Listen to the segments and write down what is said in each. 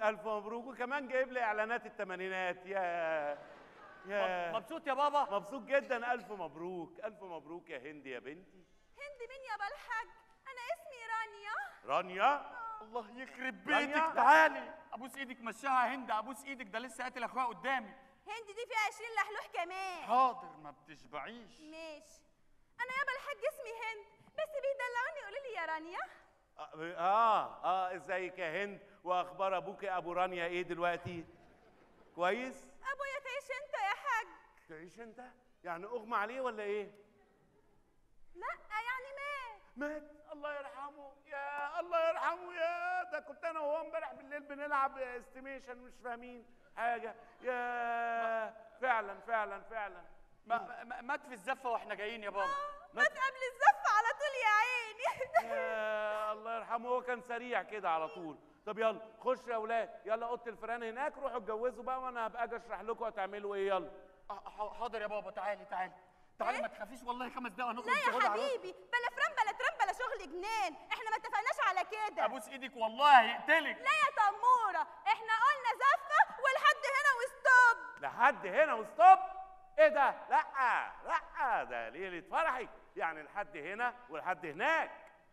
الف مبروك وكمان جايب لي اعلانات الثمانينات يا يا مبسوط يا بابا مبسوط جدا الف مبروك الف مبروك يا هند يا بنتي هند مين يا بالحاج انا اسمي رانيا رانيا الله يخرب رانيا؟ بيتك تعالي ابوس ايدك مشاها هند ابوس ايدك ده لسه قاتل اخويا قدامي هند دي فيها 20 لحلوح كمان حاضر ما بتشبعيش ماشي انا يا بالحاج اسمي هند بس بيدلعوني يقولوا لي يا رانيا اه اه ازيك يا هند واخبار ابوك يا ابو رانيا ايه دلوقتي كويس ابويا تعيش انت يا حاج تعيش انت يعني اغمى عليه ولا ايه لا يعني مات مات الله يرحمه يا الله يرحمه يا ده كنت انا وهو امبارح بالليل بنلعب استيميشن مش فاهمين حاجه يا فعلا فعلا فعلا ما ما- مات في الزفه واحنا جايين يا بابا مات قبل الزفه على طول يا عيني يا الله يرحمه هو كان سريع كده على طول طب يلا خش يا اولاد يلا اوضه الفيران هناك روحوا اتجوزوا بقى وانا هبقى اجي اشرح لكم هتعملوا ايه يلا آه، ح- حاضر يا بابا تعالي تعالي تعالي ما تخافيش والله خمس دقايق هنخرج لا نشغل يا على- حبيبي بلا فران بلا ترام بلا شغل جنان احنا ما اتفقناش على كده ابوس ايدك والله هيقتلك لا يا تموره احنا قلنا زفه ولحد هنا وستوب لحد هنا وستوب ايه ده لا لا ده ليله فرحك يعني لحد هنا ولحد هناك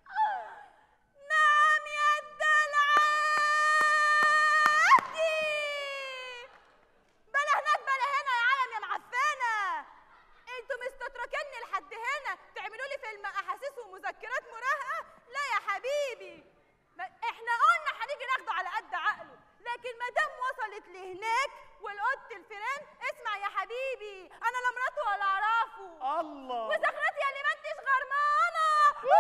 نعم يا الدلعاتي بلا هناك بلا هنا يا عالم يا معفنه انتوا مستتركني لحد هنا تعملوا لي فيلم احاسيس ومذكرات مراهقه لا يا حبيبي ما احنا قلنا هنيجي ناخده على قد عقله لكن ما دام وصلت لهناك والقط الفيران اسمع يا حبيبي انا لا مراته ولا اعرفه الله وزغرتي اللي ما انتش غرمانه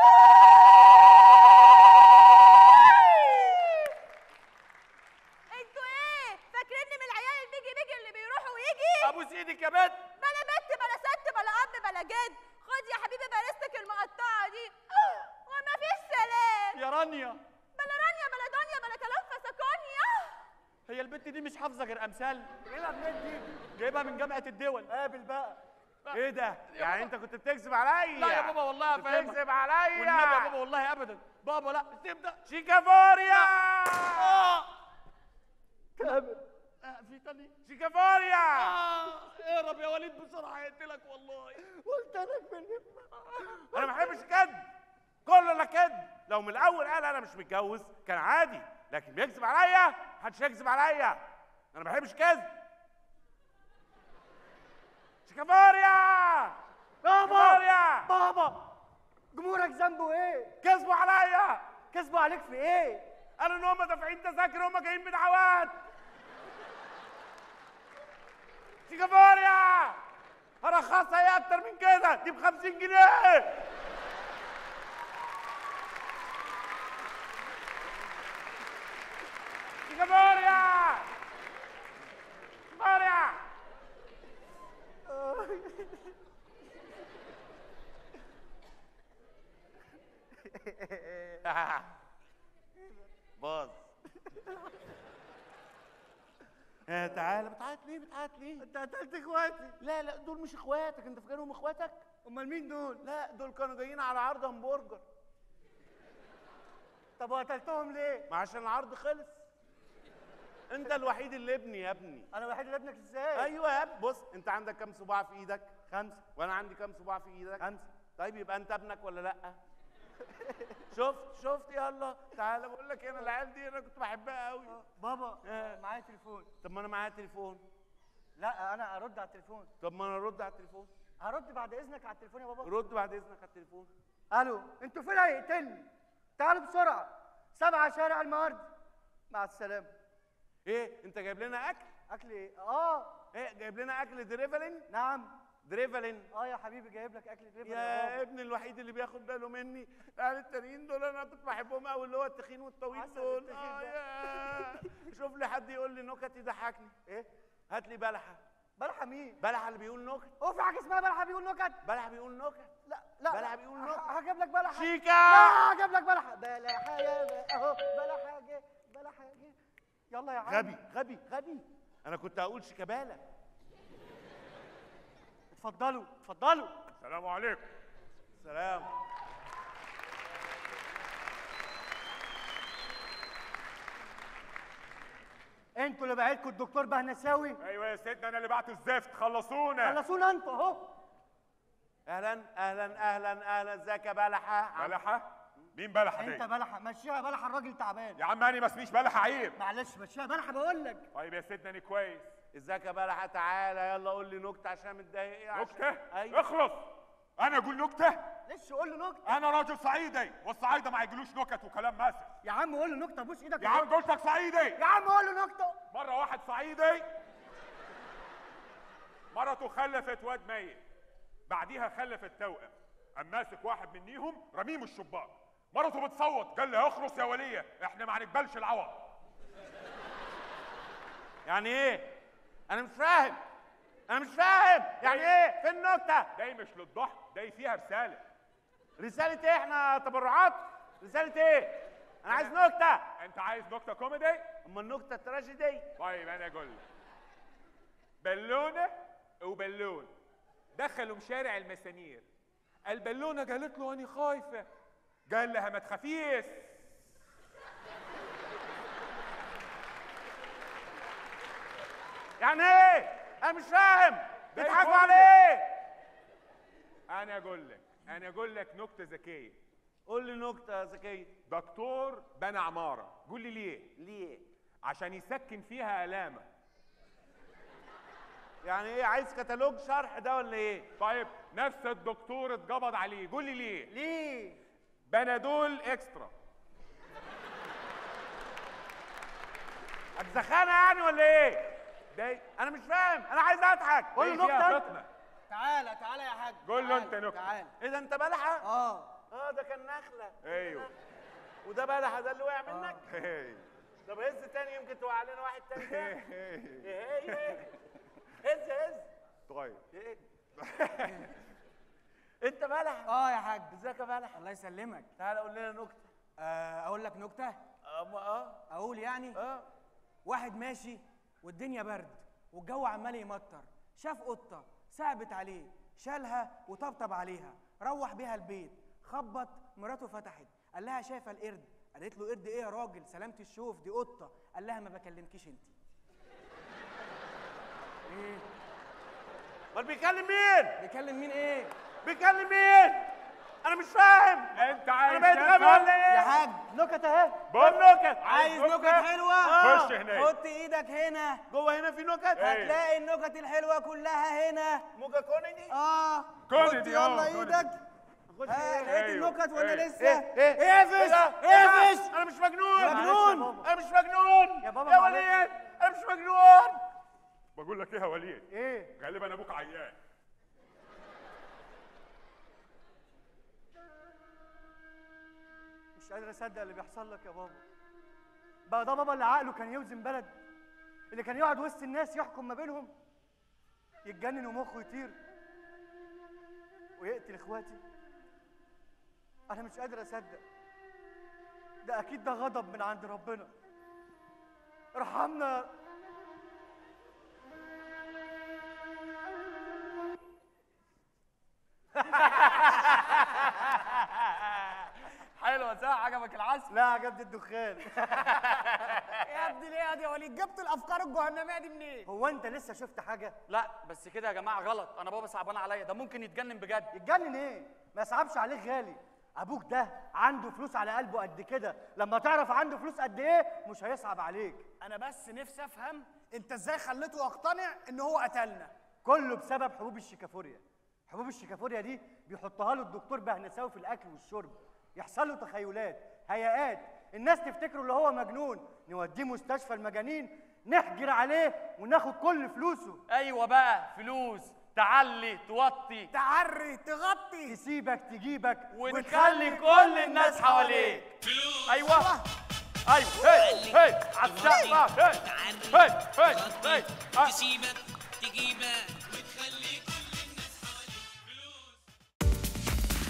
انتوا ايه فاكريني من العيال البيجي بيجي اللي بيروحوا ويجي ابوس ايدك يا بنت بلا بنت بلا ست بلا اب بلا جد خد يا حبيبي بارستك المقطعه دي وما فيش سلام يا رانيا بلا رانيا بلا دنيا بلا كلام فسكونيا هي البنت دي مش حافظه غير امثال ايه البنت دي جايبها من جامعه الدول قابل بقى ايه ده يعني انت كنت بتكذب عليا لا يا بابا والله هفهمك بتكذب عليا والنبي يا بابا والله ابدا بابا لا تبدا شيكافوريا اه كامل آه في تاني شيكافوريا اه اهرب يا وليد بسرعه هيقتلك والله قلت لك من انا ما بحبش الكذب كله لا كذب لو من الاول قال انا مش متجوز كان عادي لكن بيكذب عليا محدش يكذب عليا انا ما بحبش كذب شيكافوريا شيكافوريا بابا جمهورك ذنبه ايه؟ كذبوا عليا كسبوا عليك في ايه؟ قالوا ان هم دافعين تذاكر هم جايين بدعوات شيكافوريا هرخصها ايه اكتر من كده دي ب 50 جنيه شيكافوريا شيكافوريا باظ آه تعالى بتعيط ليه بتعيط ليه انت قتلت اخواتي لا لا دول مش اخواتك انت فاكرهم اخواتك امال مين دول؟ لا دول كانوا جايين على عرض همبرجر طب وقتلتهم ليه؟ ما عشان العرض خلص انت الوحيد اللي ابني يا ابني انا الوحيد اللي ابنك ازاي؟ ايوه يا ابني بص انت عندك كام صباع في ايدك خمسة وانا عندي كام صباع في ايدك خمسة طيب يبقى انت ابنك ولا لا شفت شفت يلا تعالى بقول لك انا العيال دي انا كنت بحبها قوي بابا آه. معايا تليفون طب ما انا معايا تليفون لا انا ارد على التليفون طب ما انا ارد على التليفون هرد بعد اذنك على التليفون يا بابا رد بعد اذنك على التليفون الو انتوا فين هيقتلني؟ تعالوا بسرعة سبعة شارع المعارض مع السلامة ايه انت جايب لنا اكل اكل ايه؟ اه ايه جايب لنا اكل دريفلين نعم دريفلين اه يا حبيبي جايب لك اكل دريفل يا ابني الوحيد اللي بياخد باله مني العيال التانيين دول انا كنت بحبهم قوي اللي هو التخين والطويل عسل دول التخين اه ده. يا شوف لي حد يقول لي نكت يضحكني ايه؟ هات لي بلحه بلحة مين؟ بلحه اللي بيقول نكت هو في حاجة اسمها بلحة بيقول نكت؟ بلحه بيقول نكت لا لا بلحة لا. بيقول ه- نكت. هجيب لك بلحة شيكا لا هجيب لك بلحة بلحة يا ب- اهو بلحة جه بلحة جه يلا يا عم غبي غبي غبي انا كنت هقول شيكابالا اتفضلوا اتفضلوا السلام عليكم سلام انتوا اللي بعتكم الدكتور بهنساوي ايوه يا سيدنا انا اللي بعت الزفت خلصونا خلصونا انتوا اهو اهلا اهلا اهلا اهلا ازيك يا بلحه بلحه مين بلحه انت دي بلحه مشيها بلحه الراجل تعبان يا عم انا ما اسميش بلحه عيب معلش مشيها بلحه بقول لك طيب يا سيدنا انا كويس ازيك يا بلحه تعالى يلا قول لي نكته عشان متضايق ايه عشان- نكته ايوه اخلص انا اقول نكته لسه قول له نكته انا راجل صعيدي والصعايده ما يقولوش نكت وكلام ماسخ يا عم قول له نكته بوس ايدك يا عم قلت لك صعيدي يا عم قول له نكته مره واحد صعيدي مرته خلفت واد ميت بعديها خلفت توأم قام ماسك واحد منيهم رميه من الشباك مرته بتصوت قال لها اخرس يا وليه احنا ما هنقبلش العوض يعني ايه انا مش فاهم انا مش فاهم يعني ايه فين النكته ده مش للضحك ده فيها رساله رساله ايه احنا تبرعات رساله ايه انا عايز نكته انت عايز نكته كوميدي اما النكته التراجيدي طيب انا اقول لك بالونه وبالون دخلوا شارع المسامير البالونه قالت له انا خايفه قال لها ما تخافيش يعني ايه انا مش فاهم ده بيضحكوا يكون على لي. ايه انا اقول لك انا اقول لك نكته ذكيه قول لي نكته ذكيه دكتور بنى عماره قول لي ليه ليه عشان يسكن فيها الامه يعني ايه عايز كتالوج شرح ده ولا ايه طيب نفس الدكتور اتقبض عليه قول لي ليه ليه بنادول اكسترا هتزخانه يعني ولا ايه ده انا مش فاهم انا عايز اضحك قول لي دي فيها نكته فطنة. تعالى تعالى يا حاج قول له تعالى، انت نكتة. تعالى ايه ده انت بلحه اه اه ده كان نخله ايوه وده بلحه ده اللي وقع منك هي. طب هز تاني يمكن توقع علينا واحد تاني تاني ايه ايه هز هز طيب ايه انت بلحه اه يا حاج ازيك يا بلحه الله يسلمك تعالى قول لنا نكته آه، اقول لك نكته اه اه اقول يعني اه واحد ماشي والدنيا برد والجو عمال يمطر شاف قطه صعبت عليه شالها وطبطب عليها روح بيها البيت خبط مراته فتحت قال لها شايفه القرد قالت له قرد ايه يا راجل سلامة الشوف دي قطه قال لها ما بكلمكيش انت ايه امال بيكلم مين بيكلم مين ايه بيكلم مين انا مش فاهم انت انا عايز بقيت غبي تفهم؟ ولا ايه يا حاج نكت اهي بقول نكت عايز نكت حلوه آه. خش هناك حط ايدك هنا جوه هنا في نكت إيه. هتلاقي النكت الحلوه كلها هنا موجة كوميدي اه كوميدي، حط آه، يلا كوميدي. ايدك ها لقيت أيوه، النكت ولا أيوه. لسه ايه ايه اقفش ده؟ اقفش ده؟ انا مش مجنون مجنون. انا مش مجنون يا بابا يا معلش. وليد انا مش مجنون بقول لك ايه يا وليد ايه غالبا ابوك عيان مش قادر اصدق اللي بيحصل لك يا بابا بقى ده بابا اللي عقله كان يوزن بلد اللي كان يقعد وسط الناس يحكم ما بينهم يتجنن ومخه يطير ويقتل اخواتي انا مش قادر اصدق ده اكيد ده غضب من عند ربنا ارحمنا حلوه صح عجبك العسل لا عجبني الدخان يا ابني ليه يا دي يا وليد جبت الافكار الجهنميه دي منين هو انت لسه شفت حاجه لا بس كده يا جماعه غلط انا بابا صعبان عليا ده ممكن يتجنن بجد يتجنن ايه ما يصعبش عليك غالي ابوك ده عنده فلوس على قلبه قد كده لما تعرف عنده فلوس قد ايه مش هيصعب عليك انا بس نفسي افهم انت ازاي خليته يقتنع ان هو قتلنا كله بسبب حبوب الشيكافوريا حبوب الشيكافوريا دي بيحطها له الدكتور بهنساوي في الاكل والشرب يحصل له تخيلات هيئات الناس تفتكره اللي هو مجنون نوديه مستشفى المجانين نحجر عليه وناخد كل فلوسه ايوه بقى فلوس تعلي توطي تعري تغطي تسيبك تجيبك وتخلي كل الناس حواليك ايوه ايوه هي هي على السقف هي هي هي هي آه. تسيبك تجيبك وتخلي كل الناس حواليك فلوس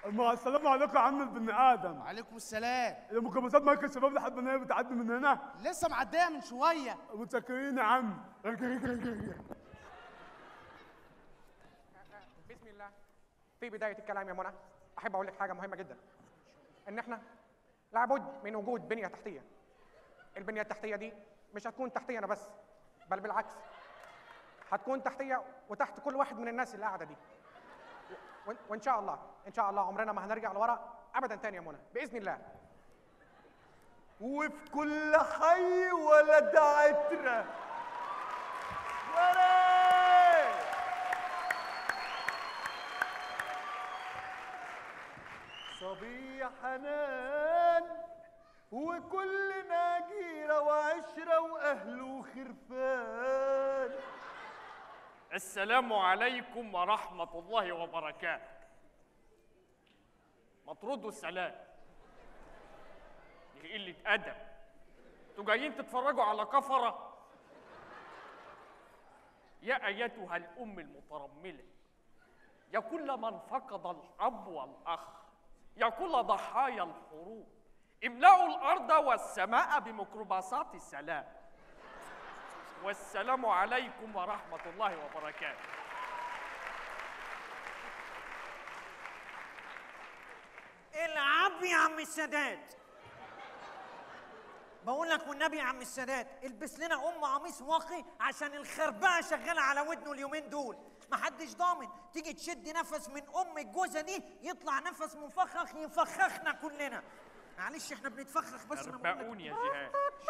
مع السلامة عليكم يا عم البني آدم وعليكم السلام الميكروباصات مركز الشباب لحد ما هي بتعدي من هنا لسه معديه من شويه متشكرين يا عم بسم الله في بداية الكلام يا منى أحب أقول لك حاجة مهمة جدا إن إحنا لابد من وجود بنية تحتية البنية التحتية دي مش هتكون تحتية أنا بس بل بالعكس هتكون تحتية وتحت كل واحد من الناس اللي قاعدة دي و- وإن شاء الله إن شاء الله عمرنا ما هنرجع لورا أبدا تاني يا منى بإذن الله وفي كل حي ولد عترة وري صبي حنان وكلنا جيرة وعشرة وأهل وخرفان السلام عليكم ورحمة الله وبركاته مطرود السلام دي قلة أدب انتوا جايين تتفرجوا على كفرة يا أيتها الأم المترملة يا كل من فقد الأب والأخ يا كل ضحايا الحروب املأوا الأرض والسماء بميكروباصات السلام والسلام عليكم ورحمة الله وبركاته العب يا عم السادات بقول لك والنبي يا عم السادات البس لنا ام قميص واقي عشان الخربقه شغاله على ودنه اليومين دول محدش ضامن تيجي تشد نفس من ام الجوزه دي يطلع نفس مفخخ يفخخنا كلنا معلش احنا بنتفخخ بس انا بقول اربقوني يا جهاد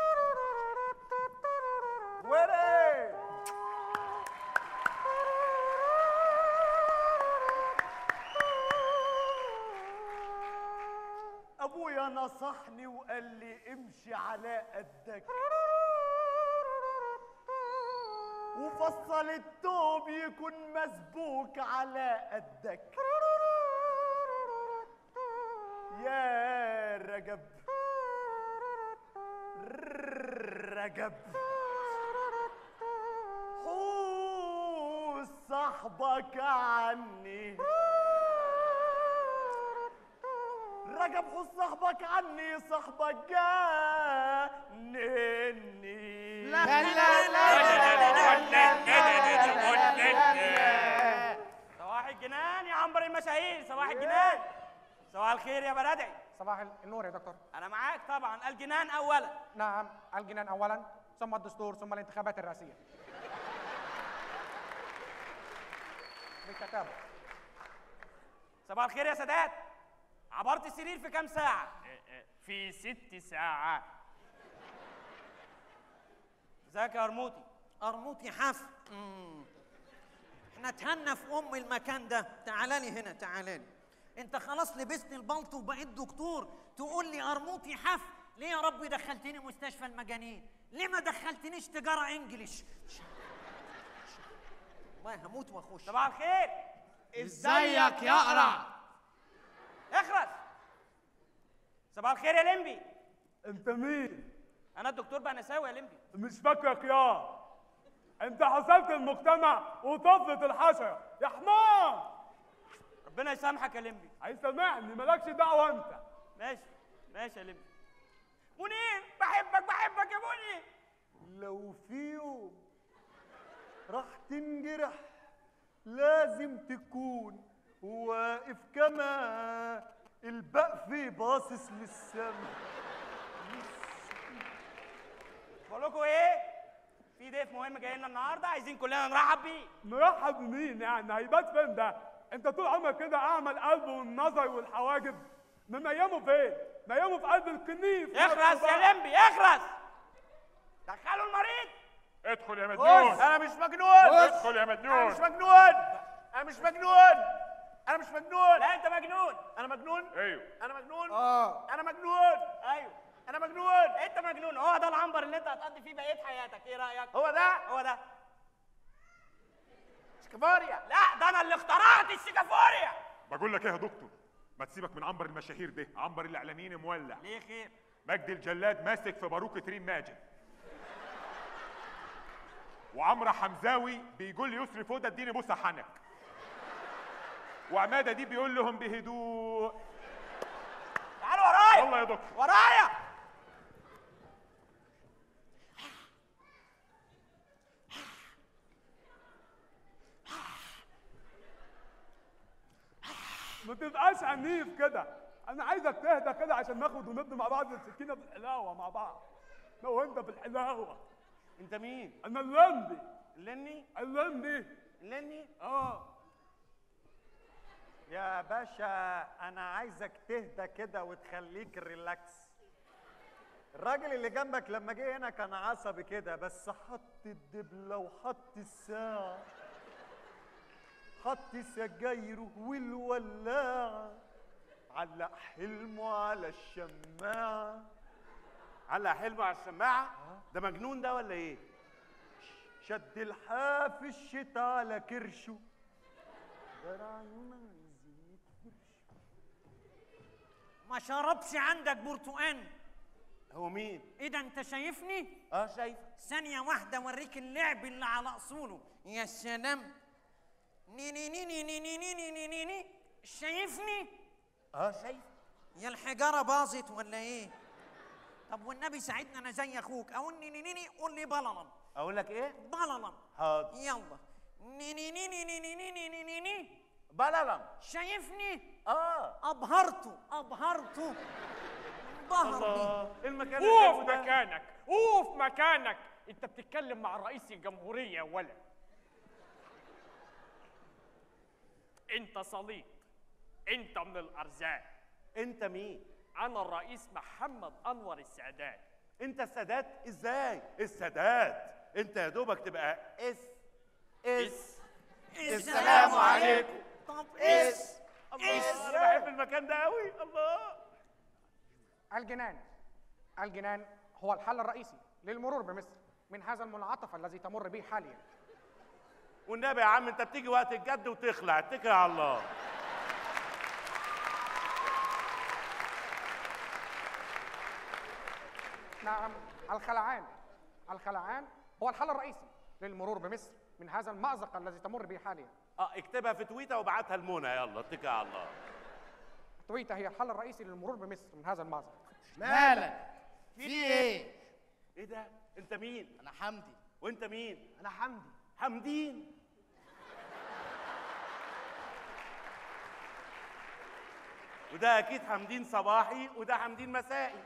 وري ابويا نصحني وقال لي امشي على قدك وفصل التوب يكون مسبوك على قدك يا رجب رجب حوس صاحبك عني رجب حوس صاحبك عني صاحبك جنني لا لا لا لا صباح الجنان يا عنبر المشاهير صباح الجنان صباح الخير يا بلدعي صباح النور يا دكتور انا معاك طبعا الجنان اولا نعم الجنان أولا ثم الدستور ثم الانتخابات الرئاسية بالتتابع صباح الخير يا سادات عبرت السرير في كام ساعة؟ في ست ساعات ازيك يا قرموطي؟ قرموطي حف مم. احنا اتهنا في ام المكان ده تعالى لي هنا تعالى لي انت خلاص لبست البلطو وبقيت دكتور تقول لي قرموطي حف ليه يا رب دخلتني مستشفى المجانين ليه ما دخلتنيش تجاره انجليش والله هموت واخش صباح الخير ازيك يا قرع اخرس صباح الخير يا لمبي انت مين؟ انا الدكتور بنساوي يا لمبي مش فاكرك يا انت حصلت المجتمع وطفلة الحشرة يا حمار ربنا يسامحك يا لمبي هيسامحني مالكش دعوة انت ماشي ماشي يا لمبي منير بحبك بحبك يا منير لو في يوم راح تنجرح لازم تكون واقف كما البقف باصص للسما بقول لكم ايه في ضيف مهم جاي لنا النهارده عايزين كلنا نرحب بيه مرحب بمين يعني هيبات فين ده انت طول عمرك كده اعمى القلب والنظر والحواجب مميمه فين ميمه في قلب الكنيف اخرس يا لمبي اخرس دخلوا المريض ادخل يا بص مجنون انا مش مجنون ادخل يا انا مجنون مش مجنون انا مش مجنون انا مش مجنون لا انت مجنون انا مجنون ايوه انا مجنون اه انا مجنون ايوه انا مجنون انت مجنون هو ده العنبر اللي انت هتقضي فيه بقيه حياتك ايه رايك هو ده هو ده سكفاريا لا ده انا اللي اخترعت الشيكافوريا بقول لك ايه يا دكتور ما تسيبك من عنبر المشاهير ده عنبر الاعلاميين مولع ليه خير مجدي الجلاد ماسك في باروكة ريم ماجد وعمرو حمزاوي بيقول لي يسري فوده اديني بوسه حنك وعماده دي بيقول لهم بهدوء تعالوا ورايا يلا يا دكتور ورايا ما تبقاش عنيف كده انا عايزك تهدى كده عشان ناخد وندي مع بعض السكينه في الحلاوه مع بعض انا وانت في الحلاوه انت مين انا اللندي اللني اللندي اللني اه يا باشا انا عايزك تهدى كده وتخليك ريلاكس الراجل اللي جنبك لما جه هنا كان عصبي كده بس حط الدبلة وحط الساعة حط سجايره والولاعة علق حلمه على الشماعة علق حلمه على الشماعه ده مجنون ده ولا ايه شد الحاف الشتا على كرشه درع عيونه عايز يتفرش. ما شربش عندك برتقان هو مين ايه ده انت شايفني اه شايف ثانية واحدة اوريك اللعب اللي على اصوله يا سلام ني ني ني ني ني ني ني ني ني ني ني شايفني اه شايف يا الحجارة باظت ولا ايه طب والنبي ساعدنا انا زي اخوك او ني ني ني ني قول لي بللم اقول لك ايه بللم حاضر يلا ني ني ني ني ني ني ني ني ني ني ني بللم شايفني اه ابهرته ابهرته انبهر بيه الله إيه المكان قوف الحلو ده مكانك قوف مكانك انت بتتكلم مع رئيس الجمهورية يا ولد انت صليط انت من الارزاق انت مين انا الرئيس محمد انور السادات انت السادات ازاي السادات انت يا دوبك تبقى اس اس السلام عليكم طب اس الله انا بحب المكان ده قوي الله الجنان الجنان هو الحل الرئيسي للمرور بمصر من هذا المنعطف الذي تمر به حاليا والنبي يا عم انت بتيجي وقت الجد وتخلع اتكل على الله نعم الخلعان الخلعان هو الحل الرئيسي للمرور بمصر من هذا المأزق الذي تمر به حاليا اه اكتبها في تويتر وابعتها لمنى يلا اتكل على الله تويتا هي الحل الرئيسي للمرور بمصر من هذا المأزق مالك في ايه ايه ده انت مين انا حمدي وانت مين انا حمدي حمدين وده اكيد حمدين صباحي وده حمدين مسائي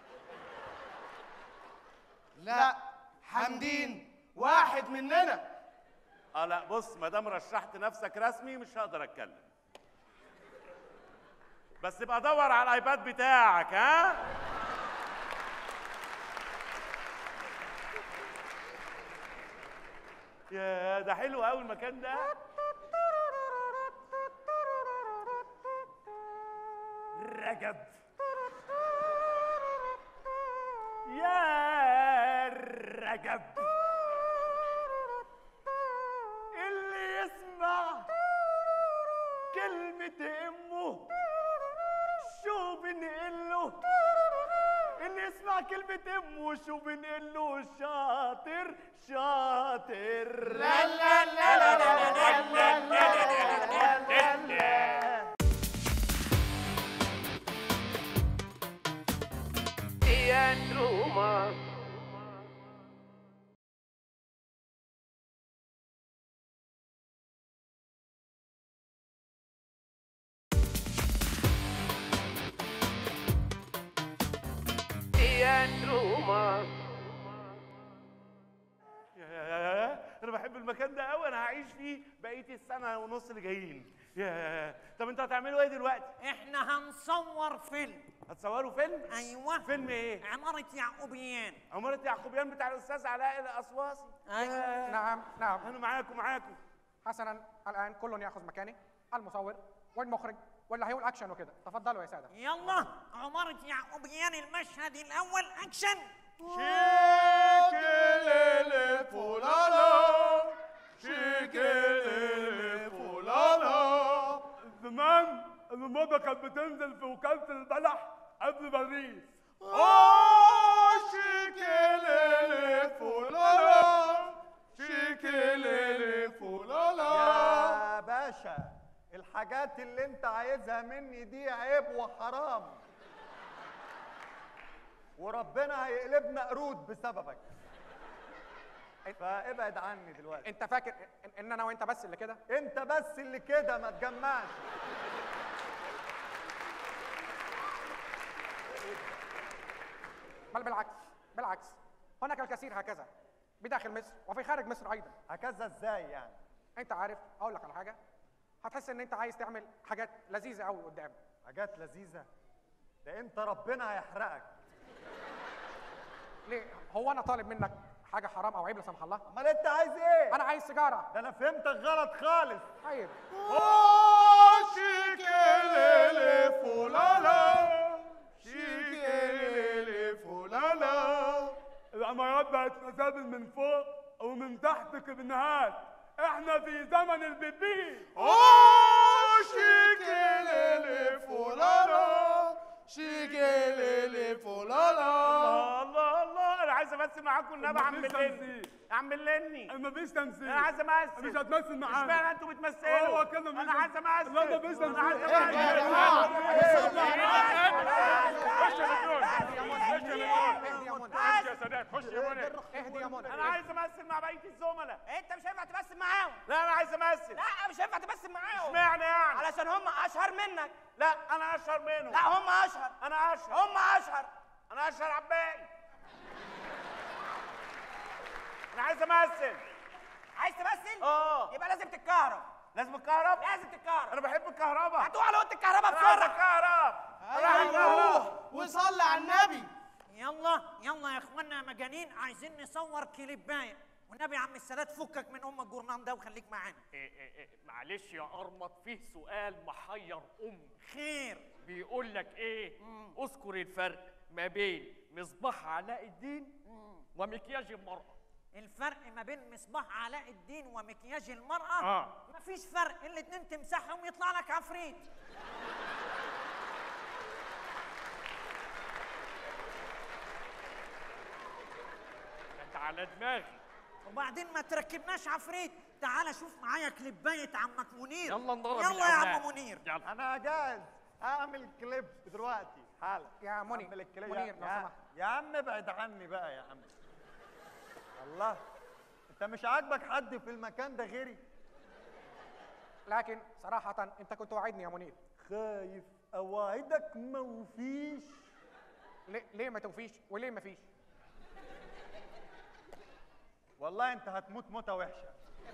لا حمدين واحد مننا اه لا بص ما دام رشحت نفسك رسمي مش هقدر اتكلم بس ابقى دور على الايباد بتاعك ها يا ده حلو قوي المكان ده رجب يا رجب اللي يسمع كلمة امه شو بنقله اللي يسمع كلمة امه شو بنقله شاطر شاطر لا لا لا لا لا لا لا لا لا لا ياه انا بحب المكان ده قوي انا هعيش فيه بقيه السنه ونص اللي جايين ياه طب انتوا هتعملوا ايه دلوقتي احنا هنصور فيلم هتصوروا فيلم ايوه فيلم ايه عمارة يعقوبيان عمارة يعقوبيان بتاع الاستاذ علاء القصواصي أيوة. نعم نعم انا معاكم معاكم حسنا الان كل ياخذ مكانه المصور والمخرج واللي هيقول اكشن وكده تفضلوا يا ساده يلا عمارة يعقوبيان المشهد الأول أكشن شيكلي فولالا شيكلي فولالا زمان الموضة كانت بتنزل في وكالة البلح قبل باريس اوه شيكلي فولالا شيكلي فولالا يا باشا الحاجات اللي انت عايزها مني دي عيب وحرام وربنا هيقلبنا قرود بسببك فابعد عني دلوقتي انت فاكر ان- ان انا وانت بس اللي كده انت بس اللي كده ما تجمعش بل بالعكس بالعكس هناك الكثير هكذا بداخل مصر وفي خارج مصر ايضا هكذا ازاي يعني انت عارف اقول لك على حاجه هتحس ان انت عايز تعمل حاجات لذيذه قوي قدام حاجات لذيذه ده انت ربنا هيحرقك ليه هو انا طالب منك حاجه حرام او عيب لا سمح الله امال انت عايز ايه انا عايز سيجاره ده انا فهمتك غلط خالص طيب شيكليلي فولالا شيكليلي فولالا العمارات بقت مسابل من فوق ومن تحت كبنهات احنا في زمن البيبي اوه شيكليلي فولالا شيكليلي فولالا الله الله انا عايز امثل معاكم النبي يا عم مفيش اللني تمثيل. يا عم اللني مفيش تمثيل انا عايز امثل مش هتمثل معانا اشمعنى انتوا بتمثلوا هو كده مش انا عايز امثل لا مفيش تمثيل انا عايز اهدى يا جماعة. خش يا مجنون خش يا مجنون خش يا سادات خش يا منى اهدي يا منى انا عايز امثل مع بقيه الزملاء انت مش هينفع تمثل معاهم لا انا عايز امثل لا مش هينفع تمثل معاهم اشمعنى يعني علشان هم اشهر منك لا انا اشهر منهم لا هم اشهر انا اشهر هم اشهر انا اشهر عباقي انا عايز امثل عايز تمثل اه يبقى لازم تتكهرب لازم الكهرب لازم تتكهرب انا بحب الكهرباء هتقع على اوضه الكهرباء انا عايز بسرعه الكهرب انا عايز الكهرب وصلي على النبي يلا يلا يا اخوانا يا مجانين عايزين نصور كليبايه والنبي يا عم السادات فكك من ام الجورنان ده وخليك معانا إيه إيه إيه معلش يا أرمط فيه سؤال محير أمي خير بيقول لك إيه اذكر الفرق ما بين مصباح علاء الدين ومكياج المرأة الفرق ما بين مصباح علاء الدين ومكياج المرأة آه. مفيش فرق الاتنين تمسحهم يطلع لك عفريت انت على دماغي وبعدين ما تركبناش عفريت تعال شوف معايا كليبايه عمك منير يلا نضرب يلا يا الأولاد. عم منير يلا انا جاهز اعمل كليب دلوقتي حالا يا منير اعمل الكليب منير لو يا, سمحت يا عم ابعد عني بقى يا عم الله انت مش عاجبك حد في المكان ده غيري لكن صراحه انت كنت وعدني يا منير خايف اوعدك موفيش ليه ليه ما توفيش وليه ما فيش والله انت هتموت موته وحشه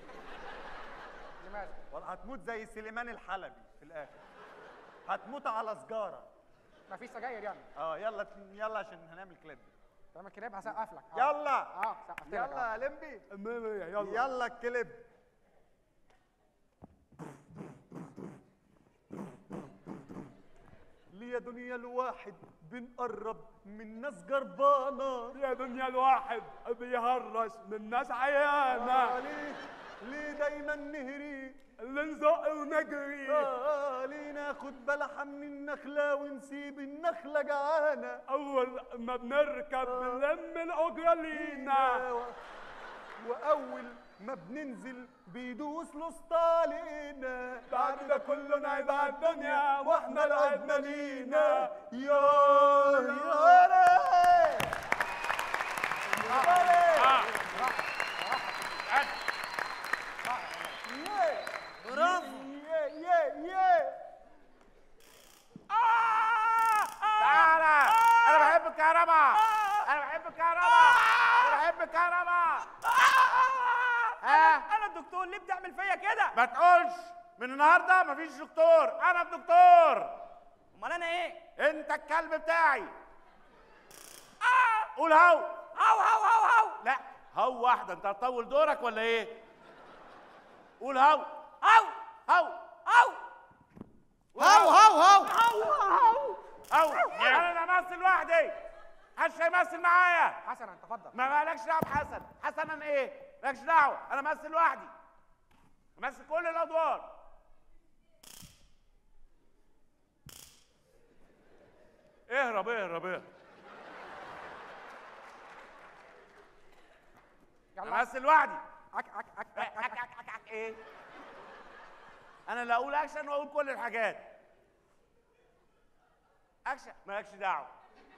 لماذا والله هتموت زي سليمان الحلبي في الاخر هتموت على سجاره ما فيش سجاير يعني اه يلا يلا عشان هنعمل كليب تعمل كليب هسقف لك آه. يلا اه سقفت لك يلا آه. يا لمبي يلا يلا الكليب ليه يا دنيا الواحد بنقرب من ناس جربانه يا دنيا الواحد بيهرش من ناس آه عيانة ليه ليه دايما نهري اللي نزق ونجري آه ليه ناخد بلحة من النخلة ونسيب النخلة جعانة أول ما بنركب بنلم الأجرة لينا و- وأول ما بننزل بيدوس الوسطى علينا بعد ده كله نعيب على الدنيا واحنا لعبنا لينا يا يا ري برافو يا يا يا تعالى انا بحب الكهرباء انا بحب الكهرباء انا بحب الكهرباء ها انا الدكتور ليه بتعمل فيا كده ما تقولش من النهارده مفيش دكتور انا الدكتور امال انا ايه انت الكلب بتاعي قول هو هاو هاو هاو هاو لا هو واحده انت هتطول دورك ولا ايه قول هو هاو هو هاو هاو هاو هاو هاو هاو هو انا بمثل لوحدي محدش هيمثل معايا حسنا تفضل ما مالكش دعوه بحسن حسنا ايه مالكش دعوه انا امثل لوحدي امثل كل الادوار اهرب اهرب اهرب يلا امثل لوحدي أك أك أك أك أك أك أك أك إيه انا اللي اقول اكشن واقول كل الحاجات اكشن مالكش دعوه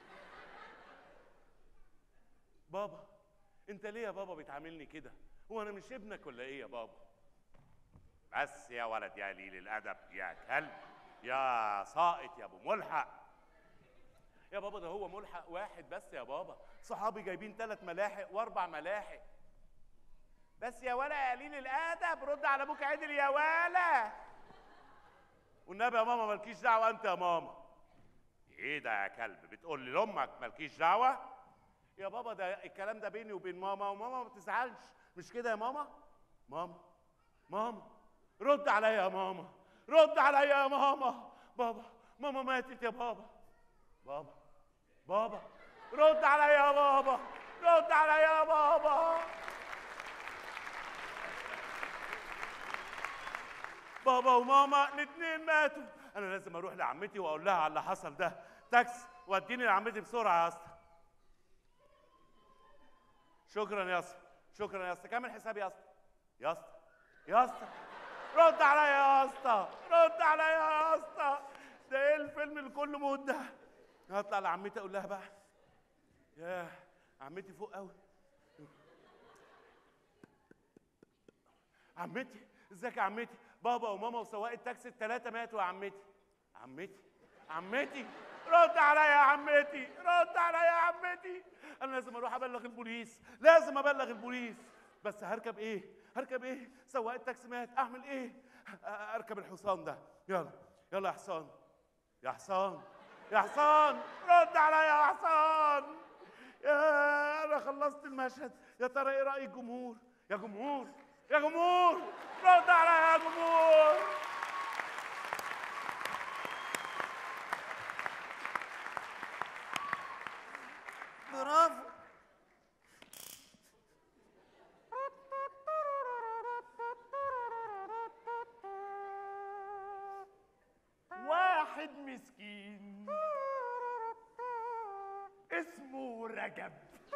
بابا انت ليه يا بابا بتعاملني كده هو انا مش ابنك ولا ايه يا بابا بس يا ولد يا قليل الادب يا كلب يا ساقط يا ابو ملحق يا بابا ده هو ملحق واحد بس يا بابا صحابي جايبين ثلاث ملاحق واربع ملاحق بس يا ولا يا قليل الادب رد على ابوك عدل يا ولا والنبي يا ماما مالكيش دعوه انت يا ماما ايه ده يا كلب بتقول لي لامك مالكيش دعوه يا بابا ده الكلام ده بيني وبين ماما وماما ما تزعلش مش كده يا ماما ماما ماما رد عليا يا ماما رد عليا يا ماما بابا ماما ماتت يا بابا بابا بابا رد عليا يا بابا رد عليا يا بابا بابا وماما الاثنين ماتوا انا لازم اروح لعمتي واقول لها على اللي حصل ده تاكس وديني لعمتي بسرعه يا اسطى شكرا يا اسطى شكرا يا اسطى كمل حسابي يا اسطى يا اسطى يا اسطى رد عليا يا اسطى رد عليا يا اسطى ده ايه الفيلم اللي كله موت ده هطلع لعمتي اقول لها بقى ياه عمتي فوق قوي عمتي ازيك يا عمتي بابا وماما وسواق التاكسي الثلاثه ماتوا يا عمتي عمتي عمتي رد عليا يا عمتي رد عليا يا عمتي انا لازم اروح ابلغ البوليس لازم ابلغ البوليس بس هركب ايه هركب ايه سواق التاكسي مات اعمل ايه أ- اركب الحصان ده يلا يلا يا حصان يا حصان يا حصان رد عليا يا حصان يا انا خلصت المشهد يا ترى ايه راي الجمهور يا جمهور يا جمهور رد عليا يا جمهور برافو واحد مسكين اسمه رجب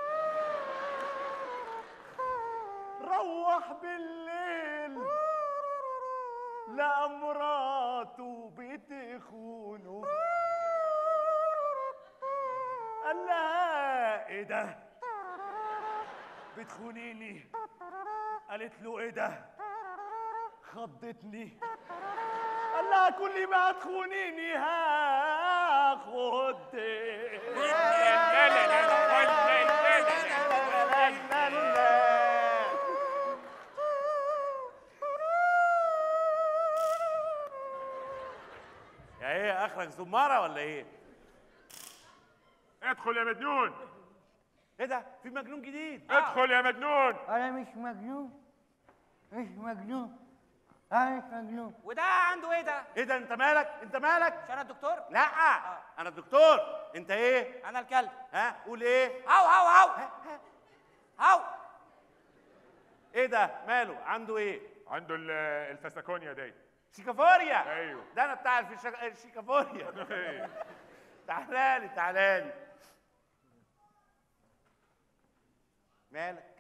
روح بالليل لقى مراته بتخونه قال لها ايه ده بتخونيني قالت له ايه ده خضتني قال لها كل ما تخونيني هاخد يا ايه اخرك زماره ولا ايه ادخل يا مجنون ايه ده في مجنون جديد ادخل يا مجنون انا مش مجنون مش مجنون انا مش مجنون وده عنده ايه ده؟ ايه ده انت مالك انت مالك مش انا الدكتور؟ لا انا الدكتور انت ايه انا الكلب ها قول ايه هاو هاو هاو هاو ايه ده ماله عنده ايه عنده ال- الفسكونيا دي شيكافوريا ايوه ده انا بتاع الفشا- الشيكافوريا تعالى لي تعالى لي مالك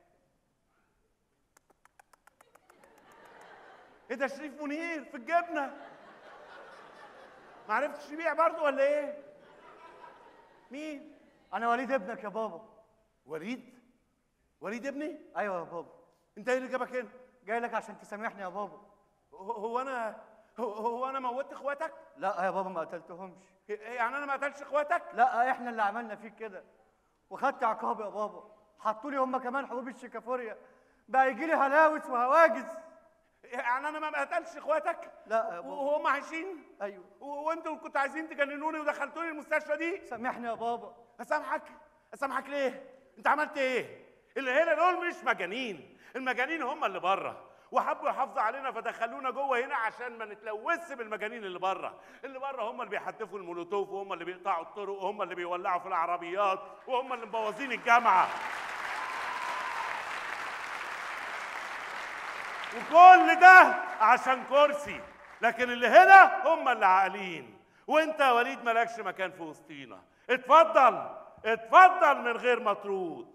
ايه ده شريف منير في الجبنه ما عرفتش تبيع برضه ولا ايه مين انا وليد ابنك يا بابا وليد وليد ابني ايوه يا بابا انت ايه اللي جابك هنا جاي لك عشان تسامحني يا بابا هو هو انا هو, هو انا موتت اخواتك لا يا بابا ما قتلتهمش يعني انا ما قتلتش اخواتك لا احنا اللي عملنا فيك كده وخدت عقاب يا بابا حطوا لي هم كمان حبوب الشيكافوريا بقى يجي لي هلاوس وهواجس يعني انا ما قتلتش اخواتك لا يا بابا وهم عايشين ايوه وانتوا كنتوا عايزين تجننوني ودخلتوني المستشفى دي سامحني يا بابا اسامحك اسامحك ليه انت عملت ايه اللي هنا دول مش مجانين المجانين هم اللي بره وحبوا يحافظوا علينا فدخلونا جوه هنا عشان ما نتلوثش بالمجانين اللي بره اللي بره هم اللي بيحدفوا المولوتوف وهم اللي بيقطعوا الطرق وهم اللي بيولعوا في العربيات وهم اللي مبوظين الجامعه وكل ده عشان كرسي لكن اللي هنا هم اللي عاقلين وانت يا وليد مالكش مكان في وسطينا اتفضل اتفضل من غير مطرود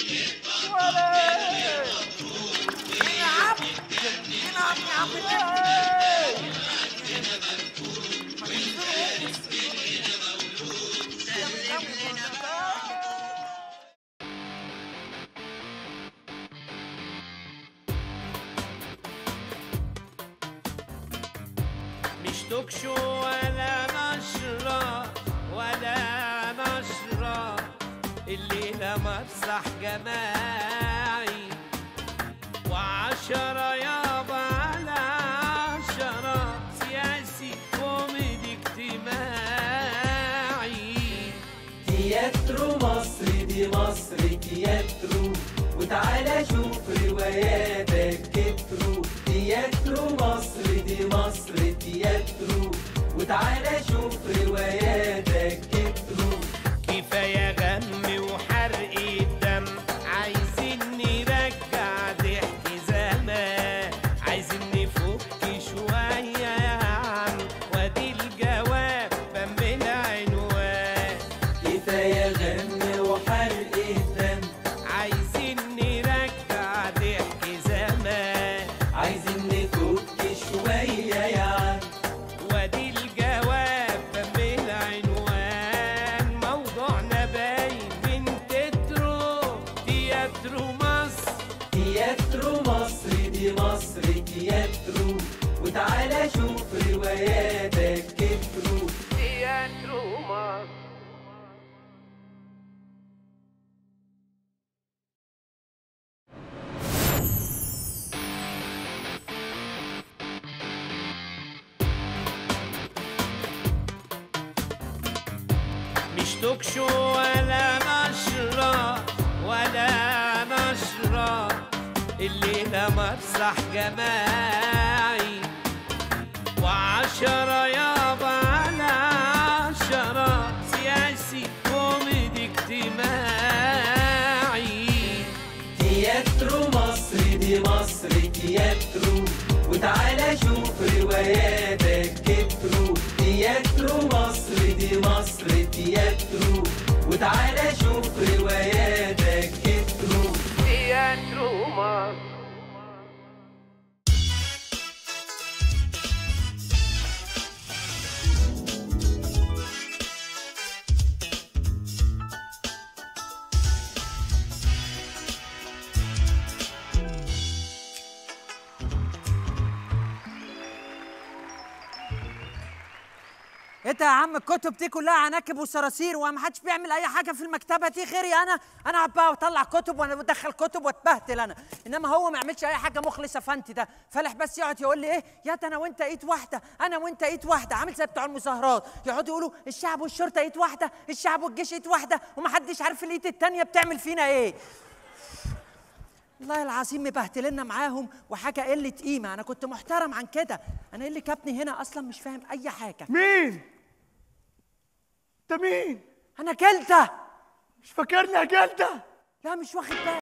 نعم نعم يا عم توك شو ولا نشرة ولا نشرة الليلة مسرح جماعي وعشرة يابا على عشرة سياسي كوميدي اجتماعي تياترو مصر دي مصر تياترو وتعالى شوف رواياتك كترو تياترو مصر دي مصر تياترو وتعالى شوف رواياتك كترو كفاية غم وحرق الدم عايزين نرجع ضحك زمان عايزين نفك شوية يا عم وادي الجواب بم العنوان كفاية غم وحرق الدم عايزين نرجع ضحك زمان عايزين نفك شوية يا عم وادي الجواب بم العنوان موضوعنا باين من تترو تياترو مصر تياترو مصر دي مصر تياترو وتعالى شوف رواياتك كترو تياترو مصر مش توك شو ولا نشرة ولا نشرة الليلة مسرح جماعي وعشرة يابا على عشرة سياسي كوميدي اجتماعي تياترو مصر دي مصر تياترو وتعالى شوف رواياتك كترو تياترو مصر دي مصر تياترو وتعالى شوف رواياتك كترو تياترو مصر انت يا عم الكتب دي كلها عناكب وصراصير وما حدش بيعمل اي حاجه في المكتبه دي غيري انا انا قاعد بقى بطلع كتب وانا بدخل كتب واتبهدل انا انما هو ما يعملش اي حاجه مخلصه فانت ده فالح بس يقعد يقول لي ايه يا ده انا وانت ايد واحده انا وانت ايد واحده عامل زي بتوع المظاهرات يقعدوا يقولوا الشعب والشرطه ايد واحده الشعب والجيش ايد واحده ومحدش عارف الايد التانيه بتعمل فينا ايه والله العظيم مبهدلنا معاهم وحاجه قله قيمه انا كنت محترم عن كده انا ايه اللي كابني هنا اصلا مش فاهم اي حاجه مين انت مين انا جلده مش فاكرني يا جلده لا مش واخد بالي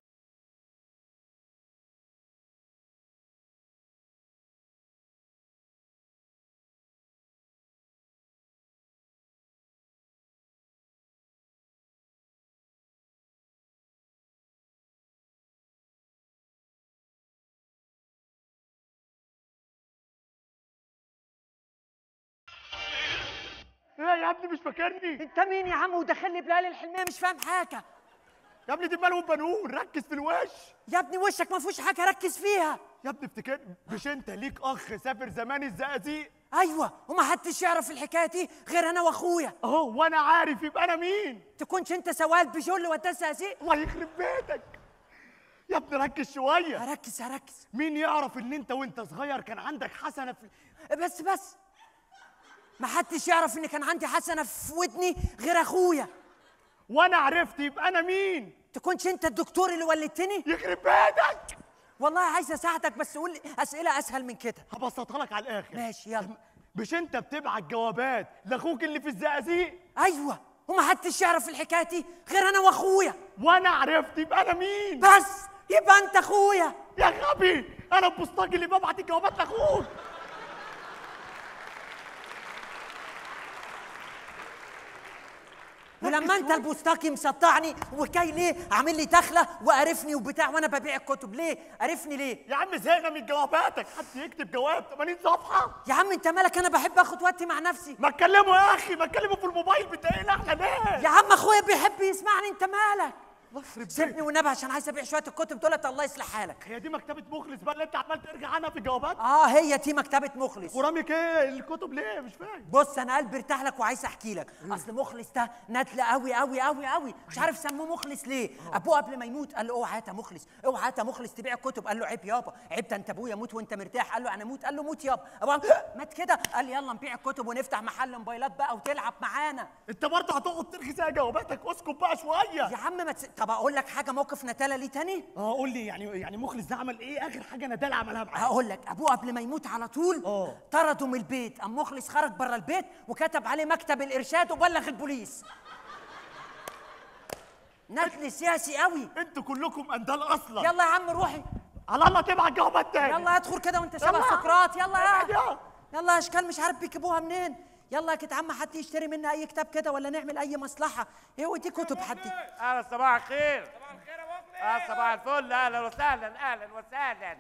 ايه يا ابني مش فاكرني انت مين يا عم ودخلني بلال الحلميه مش فاهم حاجه يا ابني دي مالهم بنون ركز في الوش يا ابني وشك ما فيهوش حاجه ركز فيها يا ابني افتكر مش انت ليك اخ سافر زمان الزقازيق ايوه وما حدش يعرف الحكايه دي غير انا واخويا اهو وانا عارف يبقى انا مين تكونش انت سواد بجول وداه الزقازيق الله يخرب بيتك يا ابني ركز شويه هركز هركز مين يعرف ان انت وانت صغير كان عندك حسنه في بس بس ما حدش يعرف ان كان عندي حسنه في ودني غير اخويا وانا عرفت يبقى انا مين تكونش انت الدكتور اللي ولدتني يخرب بيتك والله عايز اساعدك بس قول لي اسئله اسهل من كده هبسطها لك على الاخر ماشي يلا مش انت بتبعت جوابات لاخوك اللي في الزقازيق ايوه وما حدش يعرف الحكايه دي غير انا واخويا وانا عرفت يبقى انا مين بس يبقى انت اخويا يا غبي انا البوسطجي اللي ببعت الجوابات لاخوك ولما انت البوستاكي مسطعني وكاي ليه عامل لي دخله وقرفني وبتاع وانا ببيع الكتب ليه قرفني ليه يا عم زهقنا من جواباتك حد يكتب جواب 80 صفحه يا عم انت مالك انا بحب اخد وقتي مع نفسي ما اتكلموا يا اخي ما اتكلموا في الموبايل بتاعنا احنا ليه يا عم اخويا بيحب يسمعني انت مالك سيبني والنبي عشان عايز ابيع شويه الكتب دولت الله يصلح حالك هي دي مكتبه مخلص بقى اللي انت عمال ترجع عنها في الجوابات اه هي دي مكتبه مخلص وراميك ايه الكتب ليه مش فاهم بص انا قلبي ارتاح لك وعايز احكي لك اصل مخلص ده ندل قوي قوي قوي قوي مش عارف سموه مخلص ليه ابوه قبل ما يموت قال له اوعى هات يا مخلص اوعى هات يا مخلص تبيع الكتب قال له عيب يابا عيب ده انت ابويا موت وانت مرتاح قال له انا موت قال له موت يابا ابوه مات كده قال يلا نبيع الكتب ونفتح محل موبايلات بقى وتلعب معانا انت برضه هتقعد ترغي زي جواباتك اسكت بقى شويه يا عم ما تس... طب اقول لك حاجه موقف نتالا ليه تاني اه قول لي يعني يعني مخلص ده عمل ايه اخر حاجه ندال عملها معاه هقول لك ابوه قبل ما يموت على طول اه طرده من البيت قام مخلص خرج بره البيت وكتب عليه مكتب الارشاد وبلغ البوليس ندل سياسي قوي انتوا كلكم اندال اصلا يلا يا عم روحي على الله تبعت جوابات تاني يلا ادخل كده وانت شبه يلا. سقراط يلا ابعد يا يا. يلا يا اشكال مش عارف بيجيبوها منين يلا يا كده عم حد يشتري منا اي كتاب كده ولا نعمل اي مصلحه ايه ودي كتب حد اهلا صباح الخير صباح الخير يا مخلص اه صباح الفل اهلا وسهلا اهلا وسهلا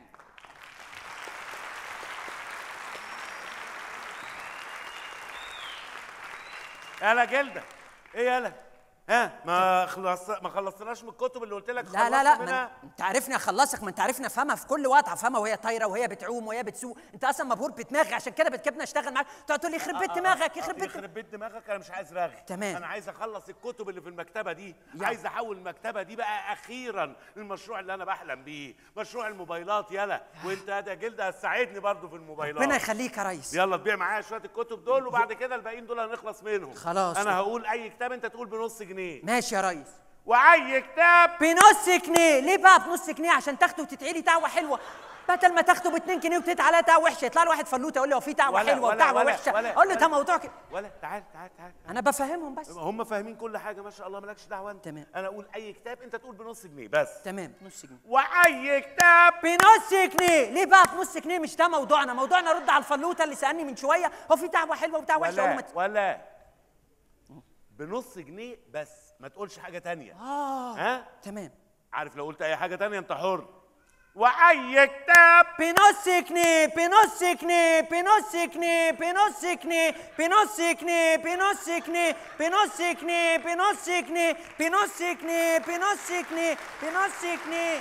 يلا جلده ايه يلا ها ما خلص ما خلصناش من الكتب اللي قلت لك لا لا لا خلصنا ما منها؟ انت عارفني اخلصك ما انت عارفني افهمها في كل وقت افهمها وهي طايره وهي بتعوم وهي بتسوق انت اصلا مبهور بدماغي عشان كده بتجيبني اشتغل معاك تقعد تقول لي يخرب بيت آه، آه، دماغك آه، يخرب بيت يخرب بيت دماغك انا مش عايز رغي تمام. انا عايز اخلص الكتب اللي في المكتبه دي يلا. عايز احول المكتبه دي بقى اخيرا للمشروع اللي انا بحلم بيه مشروع الموبايلات يلا وانت يا جلده هتساعدني برضو في الموبايلات ربنا يخليك يا ريس يلا تبيع معايا شويه الكتب دول وبعد كده الباقيين دول هنخلص منهم خلاص. انا هقول اي كتاب انت تقول بنص جنيه ماشي يا ريس واي كتاب بنص جنيه ليه بقى بنص جنيه عشان تاخده وتدعي لي دعوه حلوه بدل ما تاخده ب 2 جنيه وتدعي عليها دعوه وحشه يطلع له واحد فلوته يقول لي هو في دعوه ولا- حلوه ولا- ودعوه ولا- وحشه ولا- اقول له ده ولا- موضوع كده ولا تعال تعال تعال انا بفهمهم بس هم فاهمين كل حاجه ما شاء الله مالكش دعوه انت تمام انا اقول اي كتاب انت تقول بنص جنيه بس تمام نص جنيه واي كتاب بنص جنيه ليه بقى بنص جنيه مش ده موضوعنا موضوعنا رد على الفلوته اللي سالني من شويه هو في دعوه حلوه ودعوه وحشه أقول له ما ولا ت- ولا بنص جنيه بس ما تقولش حاجه تانية اه ها تمام عارف لو قلت اي حاجه تانية انت حر واي كتاب بنص جنيه بنص جنيه بنص جنيه بنص جنيه بنص جنيه بنص جنيه بنص جنيه بنص جنيه بنص جنيه بنص جنيه بنص جنيه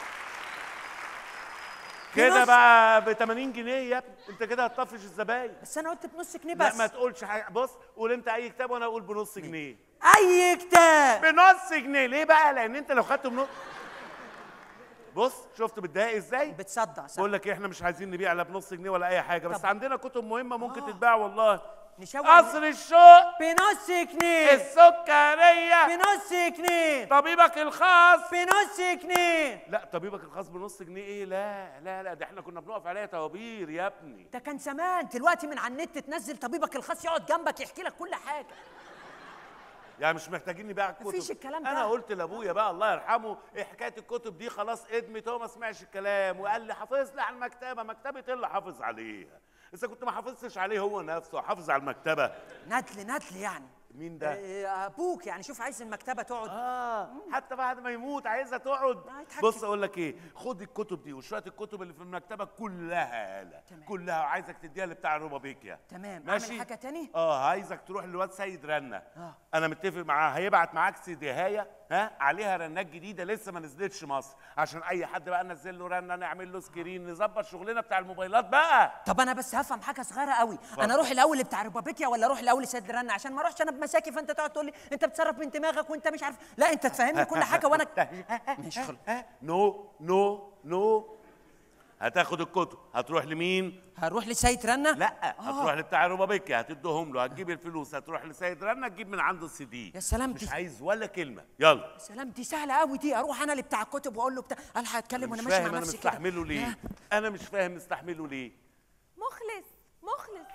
كده بنص- بقى ب 80 جنيه يا ابني انت كده هتطفش الزباين بس انا قلت بنص جنيه لا بس ما تقولش حاجه بص قول انت اي كتاب وانا اقول بنص جنيه اي كتاب بنص جنيه ليه بقى لان انت لو خدته بنص بص شفت بتضايق ازاي بتصدع صح بقول لك إيه، احنا مش عايزين نبيع لا بنص جنيه ولا اي حاجه بس طب. عندنا كتب مهمه ممكن تتباع والله نشوق قصر الشوق بنص جنيه السكريه بنص جنيه طبيبك الخاص بنص جنيه لا طبيبك الخاص بنص جنيه ايه لا لا لا ده احنا كنا بنقف عليها توابير يا ابني ده كان زمان دلوقتي من على النت تنزل طبيبك الخاص يقعد جنبك يحكي لك كل حاجه يعني مش محتاجين نبيع الكتب مفيش الكلام ده. انا قلت لابويا بقى الله يرحمه إيه حكايه الكتب دي خلاص ادمت هو ما سمعش الكلام وقال لي حافظ لي على المكتبه مكتبه ايه اللي حافظ عليها اذا كنت ما حافظتش عليه هو نفسه حافظ على المكتبه ندل ندل يعني مين ده إيه، ابوك يعني شوف عايز المكتبه تقعد اه حتى بعد ما يموت عايزها تقعد يتحكم. بص اقول لك ايه خد الكتب دي وشويه الكتب اللي في المكتبه كلها يالا كلها وعايزك تديها لبتاع الروبابيكيا تمام ماشي اعمل حاجه تاني اه عايزك تروح للواد سيد رنة آه. انا متفق معاه هيبعت معاك سيديهايه ها عليها رنات جديده لسه ما نزلتش مصر عشان اي حد بقى ننزل له رنه نعمل له سكرين نظبط شغلنا بتاع الموبايلات بقى طب انا بس هفهم حاجه صغيره قوي انا اروح الاول بتاع روبابيكيا ولا اروح الاول سيد رنا عشان ما اروحش انا بمساكي فانت تقعد تقول لي انت بتصرف من دماغك وانت مش عارف لا انت تفهمني كل حاجه وانا ماشي خلاص نو نو نو هتاخد الكتب هتروح لمين هروح لسيد رنا لا هتروح لبتاع الروبابيكيا هتديهم له هتجيب الفلوس هتروح لسيد رنا تجيب من عنده السي دي يا سلام مش دي- عايز ولا كلمه يلا يا سلام دي سهله قوي دي اروح انا اللي بتاع الكتب واقول له بتاع الحق اتكلم وانا مش ماشي فاهم مع انا نفسي كده مستحمله ليه انا مش فاهم مستحمله ليه مخلص مخلص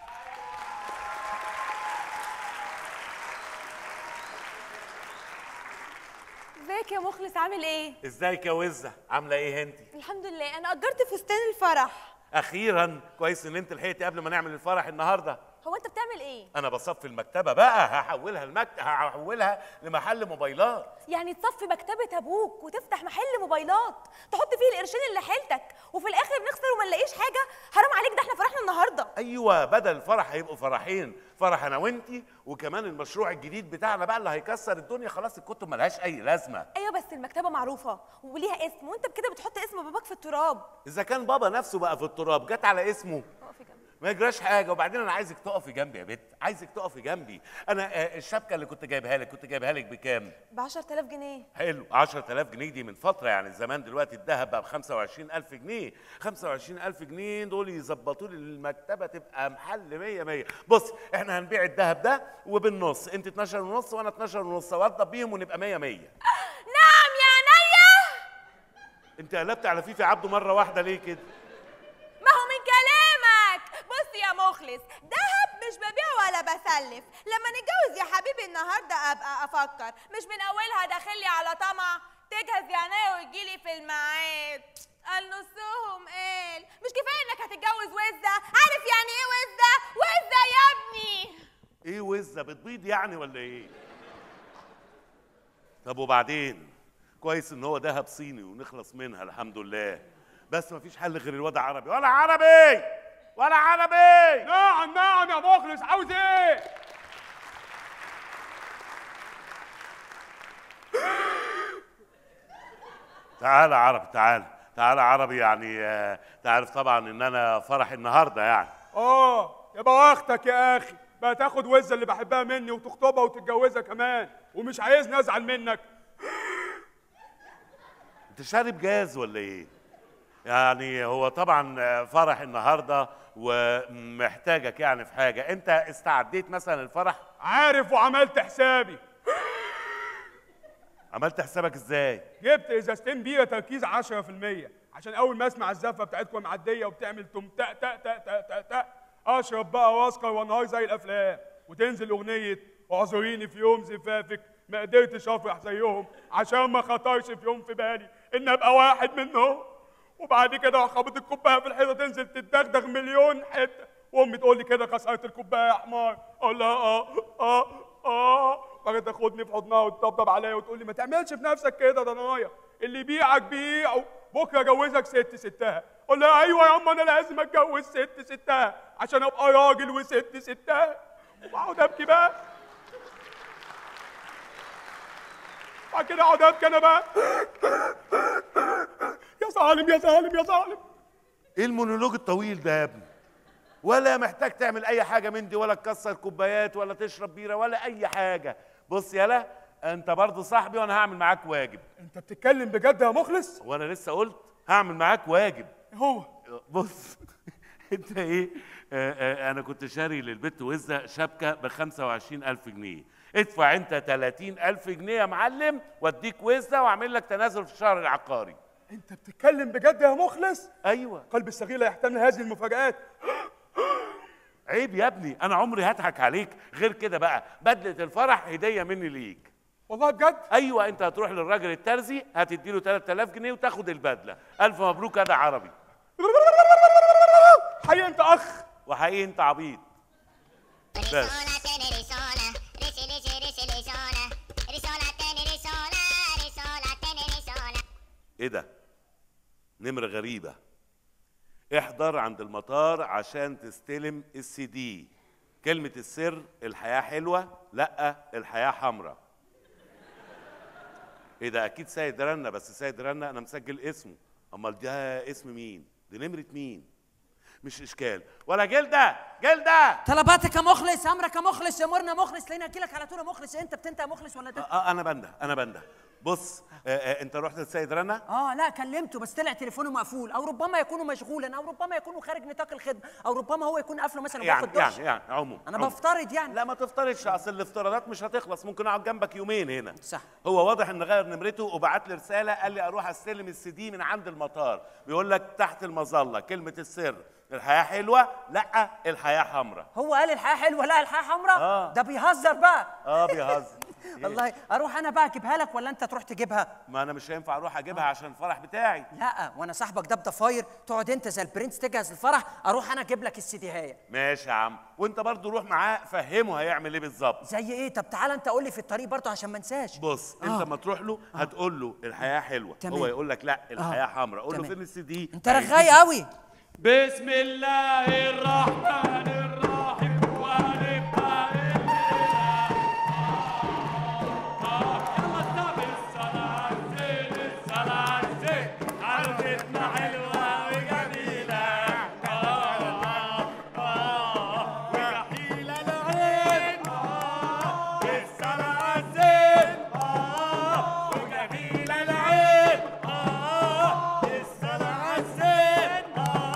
ازيك يا مخلص عامل ايه؟ ازيك يا وزه عامله ايه انت الحمد لله انا اجرت فستان الفرح اخيرا كويس ان انت لحقتي قبل ما نعمل الفرح النهارده هو هو انت بتعمل ايه انا بصفي المكتبه بقى هحولها المكتب هحولها لمحل موبايلات يعني تصفي مكتبة ابوك وتفتح محل موبايلات تحط فيه القرشين اللي حيلتك وفي الاخر نخسر وما نلاقيش حاجة حرام عليك ده احنا فرحنا النهاردة ايوه بدل الفرح هيبقوا فرحين فرح انا وانتي وكمان المشروع الجديد بتاعنا بقى اللي هيكسر الدنيا خلاص الكتب ملهاش اي لازمه ايوه بس المكتبة معروفة وليها اسم وانت بكده بتحط اسم باباك في التراب اذا كان بابا نفسه بقى في التراب جت على اسمه اقفي جنبي ما يجراش حاجه وبعدين انا عايزك تقفي جنبي يا بت عايزك تقفي جنبي انا آه، الشبكه اللي كنت جايبها لك كنت جايبها لك بكام ب 10000 جنيه حلو 10000 جنيه دي من فترة يعني زمان دلوقتي الذهب بقى ب 25000 جنيه 25000 جنيه دول يظبطوا لي المكتبة تبقى محل 100 100 بص احنا هنبيع الذهب ده وبالنص انت 12 ونص وانا 12 ونص اوضب بيهم ونبقى 100 100 نعم يا عينيا انت قلبت على فيفي عبده مرة واحدة ليه كده ما هو من كلامك بص يا مخلص دهب مش ببيع ولا بسلف لما نتجوز يا حبيبي النهارده ابقى افكر مش من اولها داخلي على طمع تجهز يا عينيا وتجيلي في الميعاد قال نصهم قال مش كفايه انك هتتجوز وزه عارف يعني ايه وزه وزه يا ابني ايه وزة بتبيض يعني ولا ايه طب وبعدين كويس ان هو دهب صيني ونخلص منها الحمد لله بس مفيش حل غير الواد عربي ولا عربي ولا عربي نعم نعم يا مخلص عاوز ايه تعالى عربي تعالى تعالى عربي يعني آه، تعرف طبعا ان انا فرح النهارده يعني اه يا بواختك يا اخي بقى تاخد وزه اللي بحبها مني وتخطبها وتتجوزها كمان ومش عايزني ازعل منك انت شارب جاز ولا ايه يعني هو طبعا آه، فرح النهارده ومحتاجك يعني في حاجه انت استعديت مثلا الفرح عارف وعملت حسابي عملت حسابك ازاي جبت ازازتين بيره تركيز 10% عشان اول ما اسمع الزفه بتاعتكم معديه وبتعمل تم تا تا تا تا تا تا اشرب بقى واسكر وانهار زي الافلام وتنزل اغنيه اعذريني في يوم زفافك ما قدرتش افرح زيهم عشان ما خطرش في يوم في بالي ان ابقى واحد منهم وبعد كده اروح خابط الكوبايه في الحيطه تنزل تتدغدغ مليون حته وامي تقول لي كده كسرت الكوبايه يا حمار اقول لها اه اه اه بعد تاخدني في حضنها وتطبطب عليا وتقول لي ما تعملش في نفسك كده ده نايا اللي يبيعك بيعه بكره اجوزك ست ستها اقول لها ايوه يا اما انا لازم اتجوز ست ستها عشان ابقى راجل وست ستها واقعد ابكي بقى بعد كده اقعد ابكي انا بقى يا ظالم يا ظالم يا ظالم ايه المونولوج الطويل ده يا ابني ولا محتاج تعمل اي حاجه من دي ولا تكسر كوبايات ولا تشرب بيره ولا اي حاجه بص يلا انت برضه صاحبي وانا هعمل معاك واجب انت بتتكلم بجد يا مخلص وانا لسه قلت هعمل معاك واجب هو بص انت ايه آه آه انا كنت شاري للبت وزه شبكه ب 25000 جنيه ادفع انت 30000 جنيه يا معلم واديك وزه واعمل لك تنازل في الشهر العقاري انت بتتكلم بجد يا مخلص ايوه قلب الصغير لا يحتمل هذه المفاجآت عيب يا ابني انا عمري هضحك عليك غير كده بقى بدله الفرح هديه مني ليك والله بجد ايوه انت هتروح للراجل الترزي هتدي له 3000 جنيه وتاخد البدله الف مبروك هذا عربي حقيقي انت اخ وحقيقي انت عبيط بس ايه ده نمرة غريبة احضر عند المطار عشان تستلم السي دي كلمة السر الحياة حلوة لا الحياة حمراء ايه ده اكيد سيد رنا بس سيد رنا انا مسجل اسمه امال ده اسم مين دي نمرة مين مش اشكال ولا جلدة جلدة طلباتك يا مخلص امرك يا مخلص امرنا مخلص لين اجيلك على طول يا مخلص انت بتنت يا مخلص ولا ده آه انا بنده انا بنده بص آه آه انت رحت للسيد رنا اه لا كلمته بس طلع تليفونه مقفول او ربما يكون مشغولا او ربما يكون خارج نطاق الخدمه او ربما هو يكون قافله مثلا يعني وبياخد دش يعني يعني عموما انا عموما. بفترض يعني لا ما تفترضش اصل الافتراضات مش هتخلص ممكن اقعد جنبك يومين هنا صح هو واضح ان غير نمرته وبعت لي رساله قال لي اروح استلم السي دي من عند المطار بيقول لك تحت المظله كلمه السر الحياه حلوه لا الحياه حمراء هو قال الحياه حلوه لا الحياه حمراء آه. ده بيهزر بقى اه بيهزر والله اروح انا بقى اجيبها لك ولا انت تروح تجيبها ما انا مش هينفع اروح اجيبها عشان الفرح بتاعي لا وانا صاحبك ده بضفاير تقعد انت زي البرنس تجهز الفرح اروح انا اجيب لك السيديهايه ماشي يا عم وانت برضو روح معاه فهمه هيعمل ايه بالظبط زي ايه طب تعالى انت قول لي في الطريق برضه عشان ما انساش بص آه. انت ما تروح له هتقول له الحياه حلوه تمام. هو يقول لك لا الحياه آه. حمراء قول له تمام. فين السي دي انت رغاي قوي بسم الله الرحمن الرحيم ونبقى عرفتنا حلوة وجميلة وجحيلة العين السنة الزين وجميلة العين السنة الزين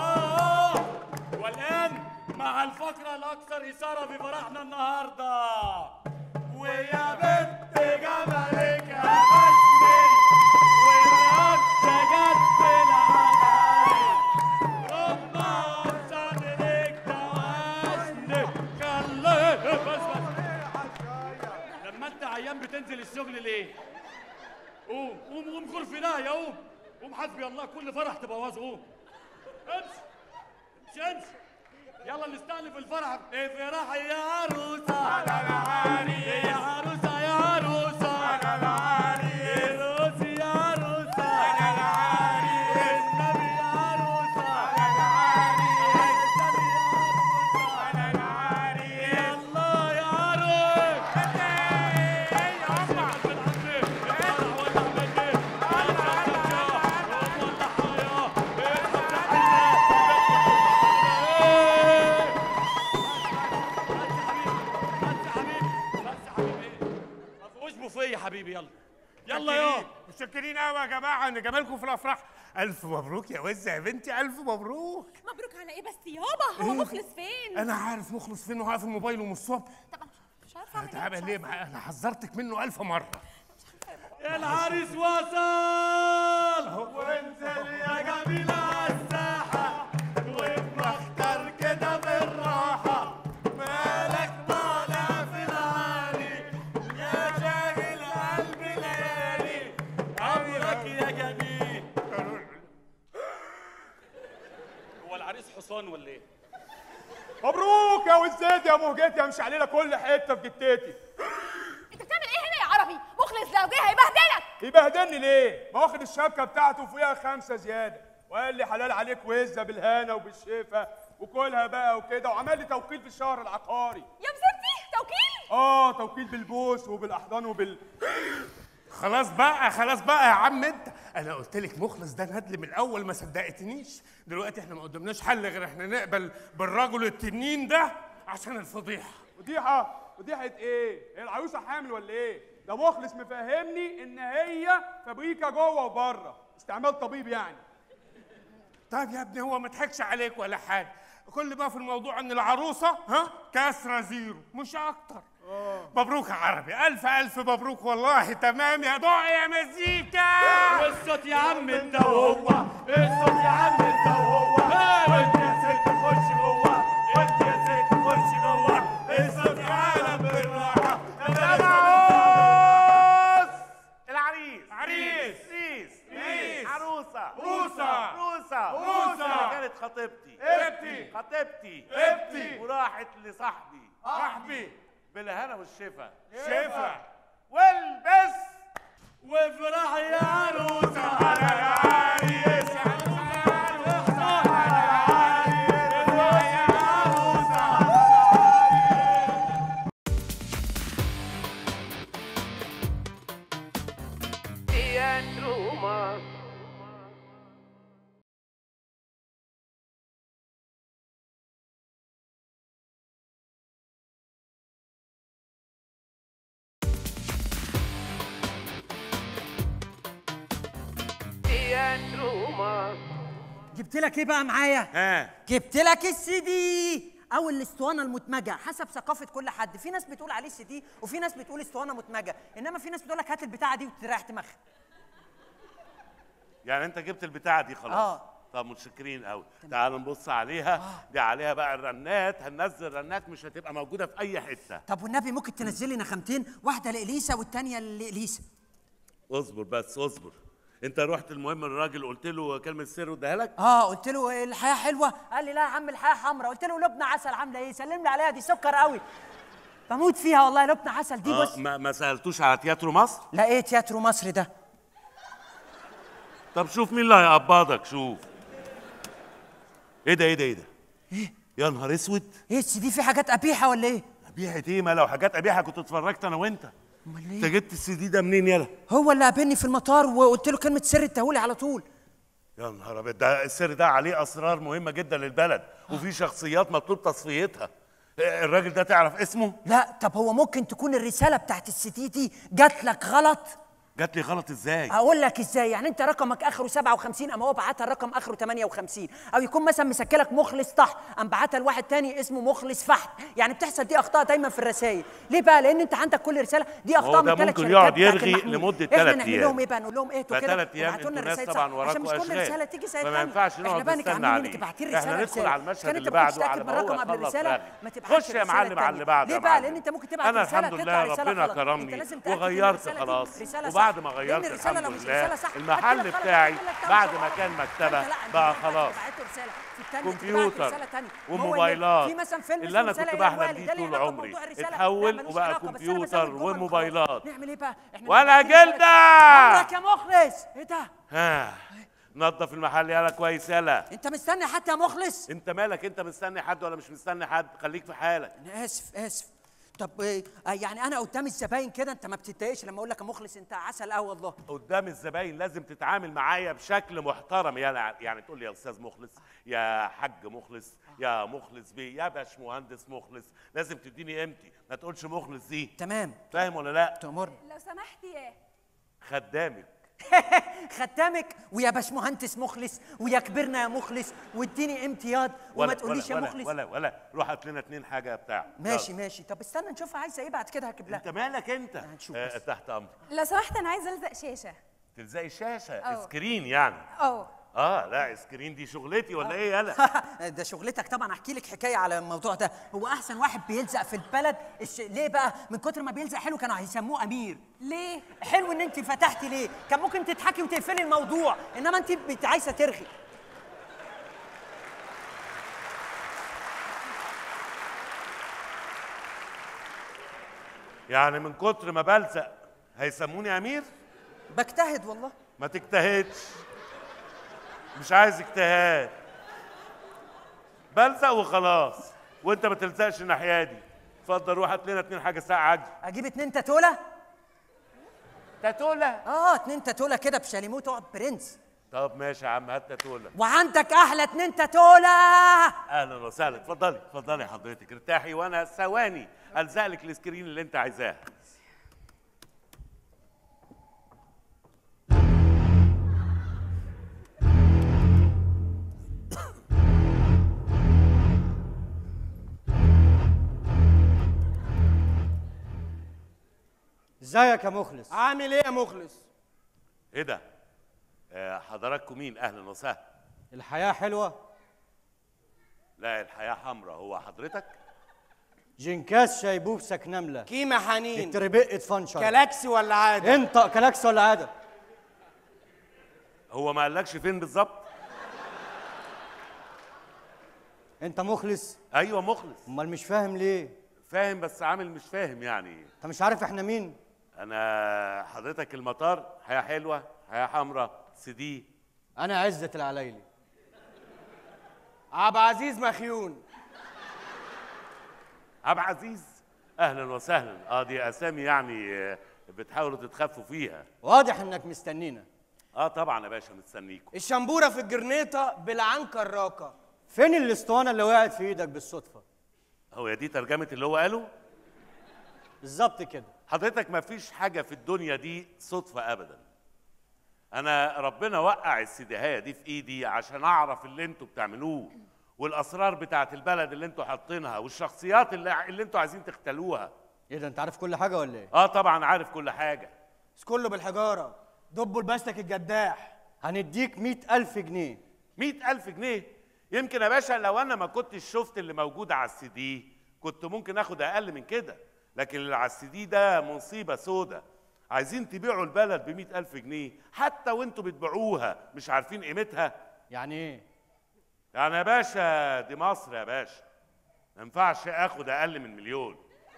والآن مع الفقرة الأكثر إثارة في فرحنا النهاردة ويا بنت جمالك يا حسني والرد جت العمايل ربنا صدرك تواشني خليه بس بس لما انت عيان بتنزل الشغل ليه؟ قوم قوم قوم غرف يا قوم قوم حسبي الله كل فرح تبوظه قوم امشي امشي امشي يلا نستأنف الفرح افرح يا عروسة على العريس يا عروسة يا عروسة على العريس روسي يا عروسة على العريس النبي يا عروسة على العريس النبي يا عروسة على العريس يلا يا عروس ايه يا مفيهوش بوفيه يا حبيبي يلا يلا يا متشكرين قوي يا جماعه ان جمالكم في الافراح الف مبروك يا وزه يا بنتي الف مبروك مبروك على ايه بس يابا هو إيه؟ مخلص فين انا عارف مخلص فين وهقفل موبايله من الصبح مش عارفه اعمل تعبان ليه معاه انا حذرتك منه الف مره العريس وصل وانزل يا جميل عالساحة وبمختار كده بالراحة مالك طالع في العالي يا شاغل قلب ليالي أمرك يا جميل هو العريس حصان ولا ايه؟ مبروك يا وزاد يا مهجتي امشي علينا كل حته في جتتي انت بتعمل ايه هنا يا عربي مخلص لو جه هيبهدلك يبهدلني ليه؟ ما واخد الشبكه بتاعته فيها خمسه زياده وقال لي حلال عليك وزه بالهنا وبالشفا وكلها بقى وكده وعمل لي توكيل في الشهر العقاري يا مسرتي توكيل اه توكيل بالبوس وبالاحضان وبال خلاص بقى خلاص بقى يا عم انت انا قلت لك مخلص ده ندل من الاول ما صدقتنيش دلوقتي احنا ما قدامناش حل غير احنا نقبل بالرجل التنين ده عشان الفضيحه فضيحه فضيحه ايه؟ هي العروسه حامل ولا ايه؟ ده مخلص مفهمني ان هي فابريكا جوه وبره استعمال طبيب يعني طيب يا ابني هو ما ضحكش عليك ولا حاجه كل ما في الموضوع ان العروسه ها كسره زيرو مش اكتر مبروك يا عربي الف الف مبروك والله تمام يا ضوء يا مزيكا والصوت يا عم انت وهو الصوت يا عم انت وهو وانت يا ست خش جوه وانت يا ست خش جوه الصوت يا عالم بالراحه العروس العريس عريس ريس ريس عروسه روسة. روسه روسة. كانت خطيبتي ابتي. خطيبتي ابتي. وراحت لصاحبي صاحبي بالهنا والشفا شفا والبس وافرح يا عروسه على العريس Teatro Mar. Teatro Mar. جبت لك ايه بقى معايا ها جبت لك السي دي او الاسطوانه المدمجه حسب ثقافه كل حد في ناس بتقول عليه سي دي وفي ناس بتقول اسطوانه مدمجه انما في ناس بتقول لك هات البتاعه دي وتريح دماغك يعني انت جبت البتاعه دي خلاص اه طب متشكرين قوي تعال نبص عليها دي عليها بقى الرنات هننزل رنات مش هتبقى موجوده في اي حته طب والنبي ممكن تنزل لي نخامتين واحده لاليسا والتانيه لاليسا اصبر بس اصبر انت رحت المهم الراجل قلت له كلمه سر واداها لك اه قلت له الحياه حلوه قال لي لا يا عم الحياه حمراء قلت له لبنى عسل عامله ايه سلم لي عليها دي سكر قوي بموت فيها والله لبنى عسل دي آه بص ما, ما سالتوش على تياترو مصر لا ايه تياترو مصر ده طب شوف مين اللي هيقبضك شوف ايه ده ايه ده ايه ده ايه يا نهار اسود ايه السي دي في حاجات قبيحه ولا ايه قبيحة ايه ما لو حاجات قبيحة كنت اتفرجت انا وانت انت جبت السي دي ده منين يالا هو اللي قابلني في المطار وقلت له كلمه سر اداهولي على طول يا نهار ابيض ده السر ده عليه اسرار مهمه جدا للبلد وفي شخصيات مطلوب تصفيتها إيه، الراجل ده تعرف اسمه لا طب هو ممكن تكون الرساله بتاعت السي دي دي جات لك غلط جات لي غلط ازاي اقول لك ازاي يعني انت رقمك اخره 57 اما هو بعتها الرقم اخره 58 او يكون مثلا مسكلك مخلص طحن ام بعتها لواحد تاني اسمه مخلص فحم يعني بتحصل دي اخطاء دايما في الرسائل ليه بقى لان انت عندك كل رساله دي هو اخطاء ده من ثلاث ممكن شركات يقعد بتاعت يرغي المحمول. لمدة احنا ثلاث نعمل أيام. لهم ايه بقى نقول لهم ايه كده فثلاث ايام وابعتوا لنا انتوا ناس الرسائل طبعا صح. عشان وراكوا مش كل اشغال رساله تيجي ساعه فما ينفعش احنا نقعد بقى نستنى نتعامل عليه انك بعتي لي احنا رساله ندخل رسالة. على المشهد كان اللي انت بعده ممكن على تتاكد ما من هو الرقم قبل يخلص الرساله رغي. ما تبعتش خش يا رسالة معلم على تانية. اللي بعده يا ليه بقى معلم. لان انت ممكن تبعت انا رساله الحمد تطلع لله رساله ربنا غلط. كرمني انت لازم تأكد ان وغيرت الرسالة دي خلاص رسالة صح. وبعد ما لأن غيرت الرسالة الحمد لو مش لله رسالة صح، المحل هتجيلك غلط، بتاعي هتقول لك ده بعد مش ما غلط. كان مكتبه انت لا، انت بقى بعت- خلاص بعت رسالة. في التانية تبعت كمبيوتر رسالة تانية. ما هو اللي- وموبايلات في مثلا فيلم اللي انا اسمه كنت رسالة إلى بحلم الوالي، بيه ده ليه طول علاقة عمري بموضوع الرسالة؟ لا، اتحول ملوش وبقى علاقة، بس أنا كمبيوتر بزود جمل وموبايلات نعمل ايه بقى؟ احنا ولا محتاجين رسالة. جلدة عمرك يا مخلص ايه ده؟ ها نظف المحل يالا كويس يالا انت مستني حتى يا مخلص؟ انت مالك انت مستني حد ولا مش مستني حد خليك في حالك انا اسف اسف طب إيه، آه، يعني انا قدام الزباين كده انت ما بتتضايقش لما اقول لك يا مخلص انت عسل قوي والله قدام الزباين لازم تتعامل معايا بشكل محترم يعني يعني تقول لي يا استاذ مخلص يا حاج مخلص يا مخلص بيه يا باش مهندس مخلص لازم تديني قيمتي ما تقولش مخلص دي تمام فاهم ولا لا تأمرني لو سمحت يا خدامك خدامك ويا باشمهندس مخلص ويا كبرنا يا مخلص واديني امتياز وما ولا تقوليش يا ولا مخلص ولا ولا روح هات لنا اتنين حاجه بتاع ماشي ماشي طب استنى نشوفها عايزه ايه بعد كده هجيب لها انت مالك انت هنشوف آه بس. تحت امرك لو سمحت انا عايزه الزق شاشه تلزقي الشاشه أه. سكرين يعني اه اه لا سكرين دي شغلتي ولا ايه يالا ده شغلتك طبعا احكي لك حكايه على الموضوع ده هو احسن واحد بيلزق في البلد الش... ليه بقى من كتر ما بيلزق حلو كانوا هيسموه امير ليه حلو ان انت فتحتي ليه كان ممكن تضحكي وتقفلي الموضوع انما انت بت- عايزه ترغي يعني من كتر ما بلزق هيسموني امير بجتهد والله ما تجتهدش مش عايز اجتهاد بلزق وخلاص وانت ما تلزقش الناحيه دي اتفضل روح هات لنا اتنين حاجه ساعه عجل اجيب اتنين تاتوله تاتوله اه اتنين تاتوله كده بشاليمو تقعد برنس طب ماشي يا عم هات تاتوله وعندك احلى اتنين تاتوله اهلا وسهلا اتفضلي اتفضلي حضرتك ارتاحي وانا ثواني الزق لك السكرين اللي انت عايزاه ازيك يا مخلص عامل ايه يا مخلص ايه ده آه، حضراتكم مين اهلا وسهلا الحياه حلوه لا الحياه حمراء هو حضرتك جنكاز شيبوب نمله كيمة حنين التربق فنشر كلاكسي ولا عادي انت كلاكس ولا عاده هو ما قالكش فين بالظبط انت مخلص ايوه مخلص امال مش فاهم ليه فاهم بس عامل مش فاهم يعني انت مش عارف احنا مين انا حضرتك المطار حياه حلوه حياه حمراء سيدي انا عزه العلايلي عبد العزيز مخيون عبد العزيز اهلا وسهلا اه دي اسامي يعني آه، بتحاولوا تتخفوا فيها واضح انك مستنينا اه طبعا يا باشا مستنيكم الشمبوره في الجرنيطه بالعن كراكه فين الاسطوانه اللي وقعت في ايدك بالصدفه هو يا دي ترجمه اللي هو قاله بالظبط كده حضرتك ما فيش حاجه في الدنيا دي صدفه ابدا انا ربنا وقع السداهيه دي في ايدي عشان اعرف اللي انتوا بتعملوه والاسرار بتاعت البلد اللي انتوا حاطينها والشخصيات اللي, اللي انتوا عايزين تختلوها ايه ده انت عارف كل حاجه ولا ايه اه طبعا عارف كل حاجه كله بالحجاره دبوا لبستك الجداح هنديك مئة ألف جنيه مئة ألف جنيه يمكن يا باشا لو أنا ما كنتش شفت اللي موجود على السي دي كنت ممكن آخد أقل من كده لكن اللي على السي دي ده مصيبة سودة عايزين تبيعوا البلد بمئة ألف جنيه حتى وانتوا بتبيعوها مش عارفين قيمتها يعني ايه يعني يا باشا دي مصر يا باشا ما ينفعش اخد اقل من مليون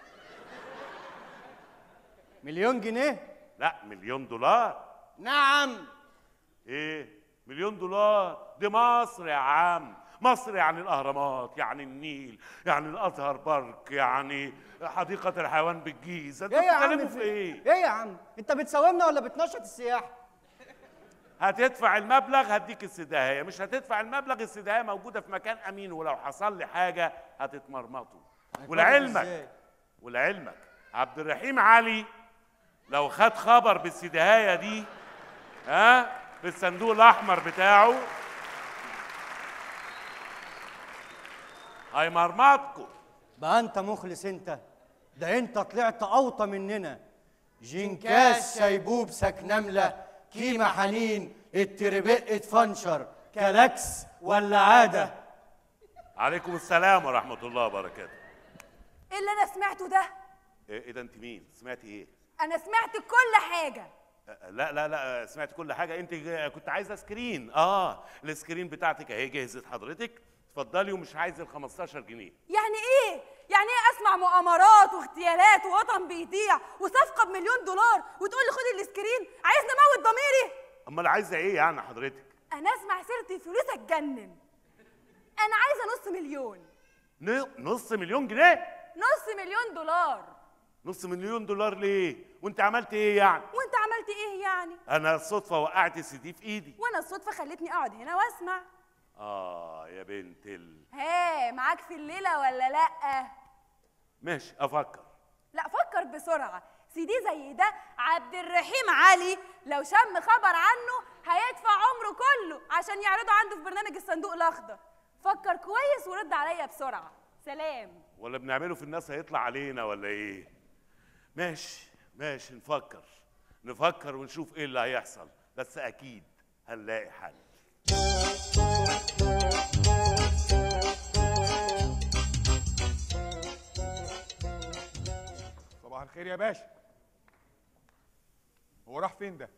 مليون جنيه لا مليون دولار نعم ايه مليون دولار دي مصر يا عم مصر يعني الاهرامات يعني النيل يعني الازهر بارك يعني حديقه الحيوان بالجيزه انتوا ايه يا عم بتتكلموا في في- ايه ايه يا عم انت بتساومنا ولا بتنشط السياحه هتدفع المبلغ هديك السداهيه مش هتدفع المبلغ السداهيه موجوده في مكان امين ولو حصل لي حاجه هتتمرمطوا ولعلمك إزاي؟ ولعلمك عبد الرحيم علي لو خد خبر بالسداهيه دي ها في الصندوق الاحمر بتاعه هيمرمطكم بقى انت مخلص انت ده انت طلعت اوطى مننا جنكاس سيبوب سك نمله كيما حنين التربق اتفنشر كلاكس ولا عاده عليكم السلام ورحمه الله وبركاته ايه اللي انا سمعته ده ايه إيه ده انت مين سمعتي ايه انا سمعت كل حاجه لا لا لا سمعت كل حاجه انت كنت عايزه سكرين اه السكرين بتاعتك اهي جهزت حضرتك اتفضلي ومش عايز ال 15 جنيه يعني ايه يعني ايه اسمع مؤامرات واغتيالات ووطن بيضيع وصفقه بمليون دولار وتقول لي خد السكرين عايزني اموت ضميري امال عايزه ايه يعني حضرتك انا اسمع سيره الفلوس اتجنن انا عايزه نص مليون ن- نص مليون جنيه نص مليون دولار نص مليون دولار ليه وانت عملت ايه يعني وانت عملت ايه يعني انا الصدفه وقعت السي دي في ايدي وانا الصدفه خلتني اقعد هنا واسمع اه يا بنت ال ها معاك في الليله ولا لا ماشي افكر لا فكر بسرعه سيدي زي ده عبد الرحيم علي لو شم خبر عنه هيدفع عمره كله عشان يعرضه عنده في برنامج الصندوق الاخضر فكر كويس ورد عليا بسرعه سلام ولا بنعمله في الناس هيطلع علينا ولا ايه ماشي ماشي نفكر نفكر ونشوف ايه اللي هيحصل بس اكيد هنلاقي حل صباح الخير يا باشا هو راح فين ده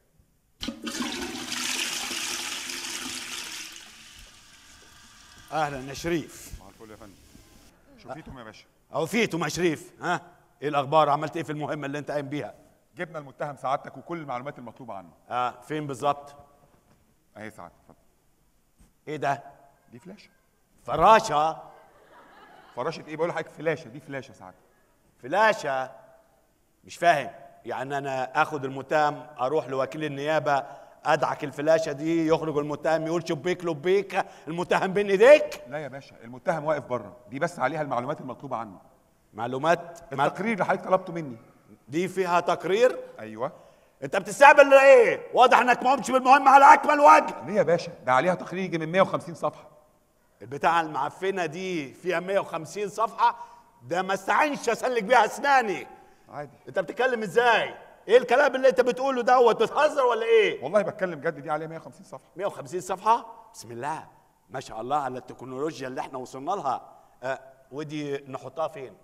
اهلا يا شريف صباح الفل يا فندم شوفيتهم يا باشا اوفيتم يا شريف ها ايه الاخبار عملت ايه في المهمه اللي انت قايم بيها جبنا المتهم سعادتك وكل المعلومات المطلوبه عنه اه فين بالظبط اهي سعادتك اتفضل ايه ده دي فلاشه فراشه فراشه ايه بقول لحضرتك فلاشه دي فلاشه سعادتك فلاشه مش فاهم يعني انا اخد المتهم اروح لوكيل النيابه ادعك الفلاشه دي يخرج المتهم يقول شبيك لبيك المتهم بين ايديك لا يا باشا المتهم واقف بره دي بس عليها المعلومات المطلوبه عنه معلومات التقرير اللي حضرتك طلبته مني دي فيها تقرير ايوه انت بتستقبل ولا ايه واضح انك ما قمتش بالمهمه على اكمل وجه ليه يا باشا ده عليها تقرير يجي من 150 صفحه البتاعه المعفنه دي فيها 150 صفحه ده ما استعنش اسلك بيها اسناني عادي انت بتتكلم ازاي ايه الكلام اللي انت بتقوله دوت بتهزر ولا ايه والله بتكلم جد دي عليها 150 صفحه 150 صفحه بسم الله ما شاء الله على التكنولوجيا اللي احنا وصلنا لها آه ودي نحطها فين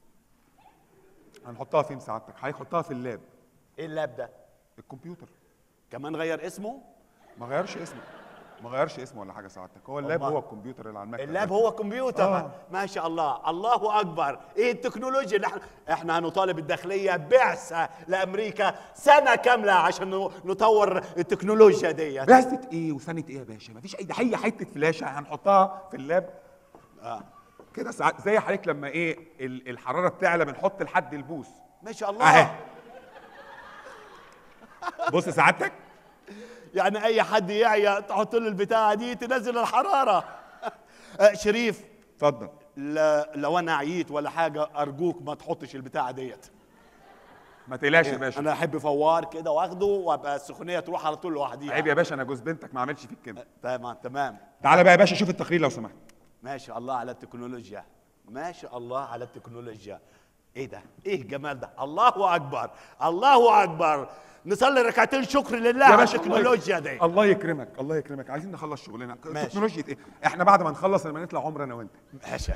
هنحطها فين سعادتك هيحطها في اللاب ايه اللاب ده الكمبيوتر كمان غير اسمه ما غيرش اسمه ما غيرش اسمه ولا حاجه سعادتك هو اللاب الله. هو الكمبيوتر اللي على المكتب اللاب هو كمبيوتر آه. ما, ما شاء الله الله اكبر ايه التكنولوجيا اللي احنا احنا هنطالب الداخليه بعثه لامريكا سنه كامله عشان ن- نطور التكنولوجيا ديت بعثة ايه وسنة ايه يا باشا؟ مفيش اي ده هي حتة فلاشة هنحطها في اللاب اه كده ساعات زي حضرتك لما ايه ال- الحرارة بتعلى بنحط لحد البوس ما شاء الله اهي بص سعادتك يعني اي حد يعيا تحط له البتاعه دي تنزل الحراره آه، شريف اتفضل لا لو انا عييت ولا حاجه ارجوك ما تحطش البتاعه ديت ما تقلقش يا باشا انا احب فوار كده واخده وابقى السخونيه تروح على طول لوحديها عيب يا باشا انا جوز بنتك ما عملش فيك كده تمام تمام تعالى بقى يا باشا شوف التقرير لو سمحت ما شاء الله على التكنولوجيا ما شاء الله على التكنولوجيا ايه ده ايه الجمال ده الله اكبر الله اكبر نصلي ركعتين شكر لله على باشا، الله التكنولوجيا يك- دي الله يكرمك الله يكرمك عايزين نخلص شغلنا تكنولوجيا ايه احنا بعد ما نخلص لما نطلع عمره انا وانت ماشي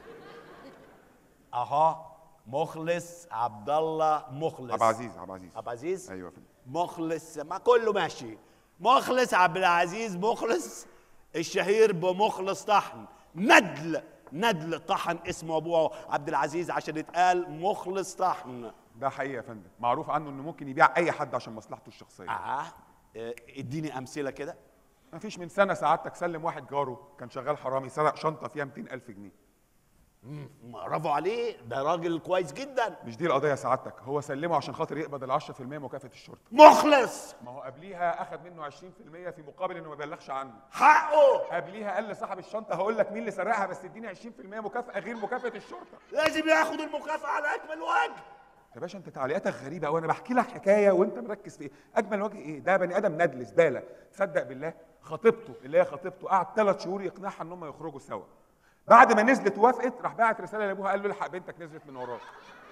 اها مخلص عبد الله مخلص عبد العزيز عبد العزيز عبد العزيز ايوه يا فندم مخلص ما كله ماشي مخلص عبد العزيز مخلص الشهير بمخلص طحن ندل ندل طحن اسمه ابوه عبد العزيز عشان يتقال مخلص طحن ده حقيقي يا فندم معروف عنه انه ممكن يبيع اي حد عشان مصلحته الشخصيه اه آه، اديني امثله كده ما فيش من سنه سعادتك سلم واحد جاره كان شغال حرامي سرق شنطه فيها 200000 جنيه برافو عليه ده راجل كويس جدا مش دي القضيه سعادتك هو سلمه عشان خاطر يقبض ال 10% مكافاه الشرطه مخلص ما هو قبليها اخد منه 20% في مقابل انه ما يبلغش عنه حقه قبليها قال لصاحب الشنطه هقول لك مين اللي سرقها بس اديني 20% مكافاه غير مكافاه الشرطه لازم ياخد المكافاه على اكمل وجه يا باشا انت تعليقاتك غريبه قوي انا بحكي لك حكايه وانت مركز في ايه اجمل وجه ايه ده بني ادم ندل زباله تصدق بالله خطيبته اللي هي خطيبته قعد ثلاث شهور يقنعها ان هم يخرجوا سوا بعد ما نزلت وافقت راح بعت رساله لابوها قال له الحق بنتك نزلت من وراك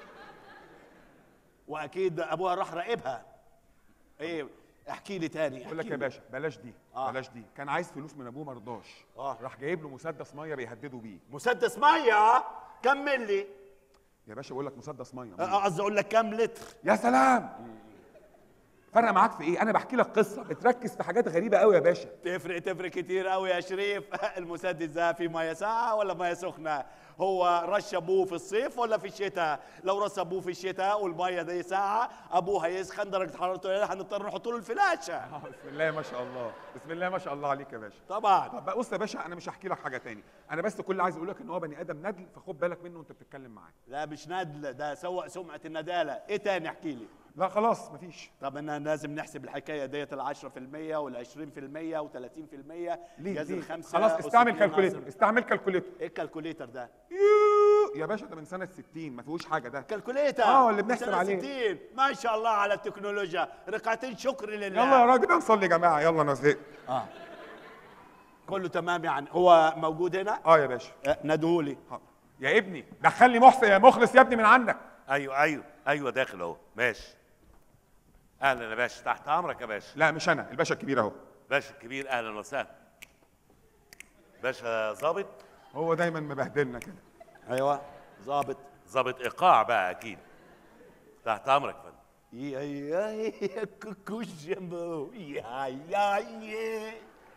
واكيد ابوها راح راقبها ايه احكي لي تاني بقول لك احكي يا لي. باشا بلاش دي آه. بلاش دي كان عايز فلوس من ابوه ما رضاش اه راح جايب له مسدس ميه بيهدده بيه مسدس ميه كمل لي يا باشا بقول لك مسدس ميه آه، قصدي اقول لك كام لتر يا سلام فرق معاك في ايه انا بحكي لك قصه بتركز في حاجات غريبه قوي يا باشا تفرق تفرق كتير قوي يا شريف المسدس ده فيه ميه ساقعه ولا ميه سخنه هو رش ابوه في الصيف ولا في الشتاء لو رش ابوه في الشتاء والميه دي ساقعه ابوه هيسخن درجه حرارته قليلة، هنضطر نحط له الفلاشه بسم الله ما شاء الله بسم الله ما شاء الله عليك يا باشا طبعا طب بص يا باشا انا مش هحكي لك حاجه تاني انا بس كل اللي عايز اقول لك ان هو بني ادم ندل فخد بالك منه وانت بتتكلم معاه لا مش ندل ده سوء سمعه النداله ايه تاني احكي لي لا خلاص مفيش طب انا لازم نحسب الحكايه ديت ال 10% وال 20% وال 30% ليه جاز ليه؟ الخمسه خلاص استعمل وستين كالكوليتر ناقص- استعمل كالكوليتر ايه الكالكوليتر ده؟ يا باشا ده من سنه 60 ما فيهوش حاجه ده كالكوليتر اه اللي بنحسب سنة عليه 60 ما شاء الله على التكنولوجيا ركعتين شكر لله يلا يا راجل نصلي يا جماعه يلا انا زهقت اه كله تمام يعني هو موجود هنا اه يا باشا آه، ندهولي يا ابني دخل لي محسن يا مخلص يا ابني من عندك ايوه ايوه ايوه داخل اهو ماشي اهلا يا باشا تحت امرك يا باشا لا مش انا الباشا الكبير اهو باشا الكبير اهلا وسهلا باشا ظابط هو دايما مبهدلنا كده ايوه ظابط ظابط ايقاع بقى اكيد تحت امرك يا فندم يا يا يا كوكو جنبو يا يا يا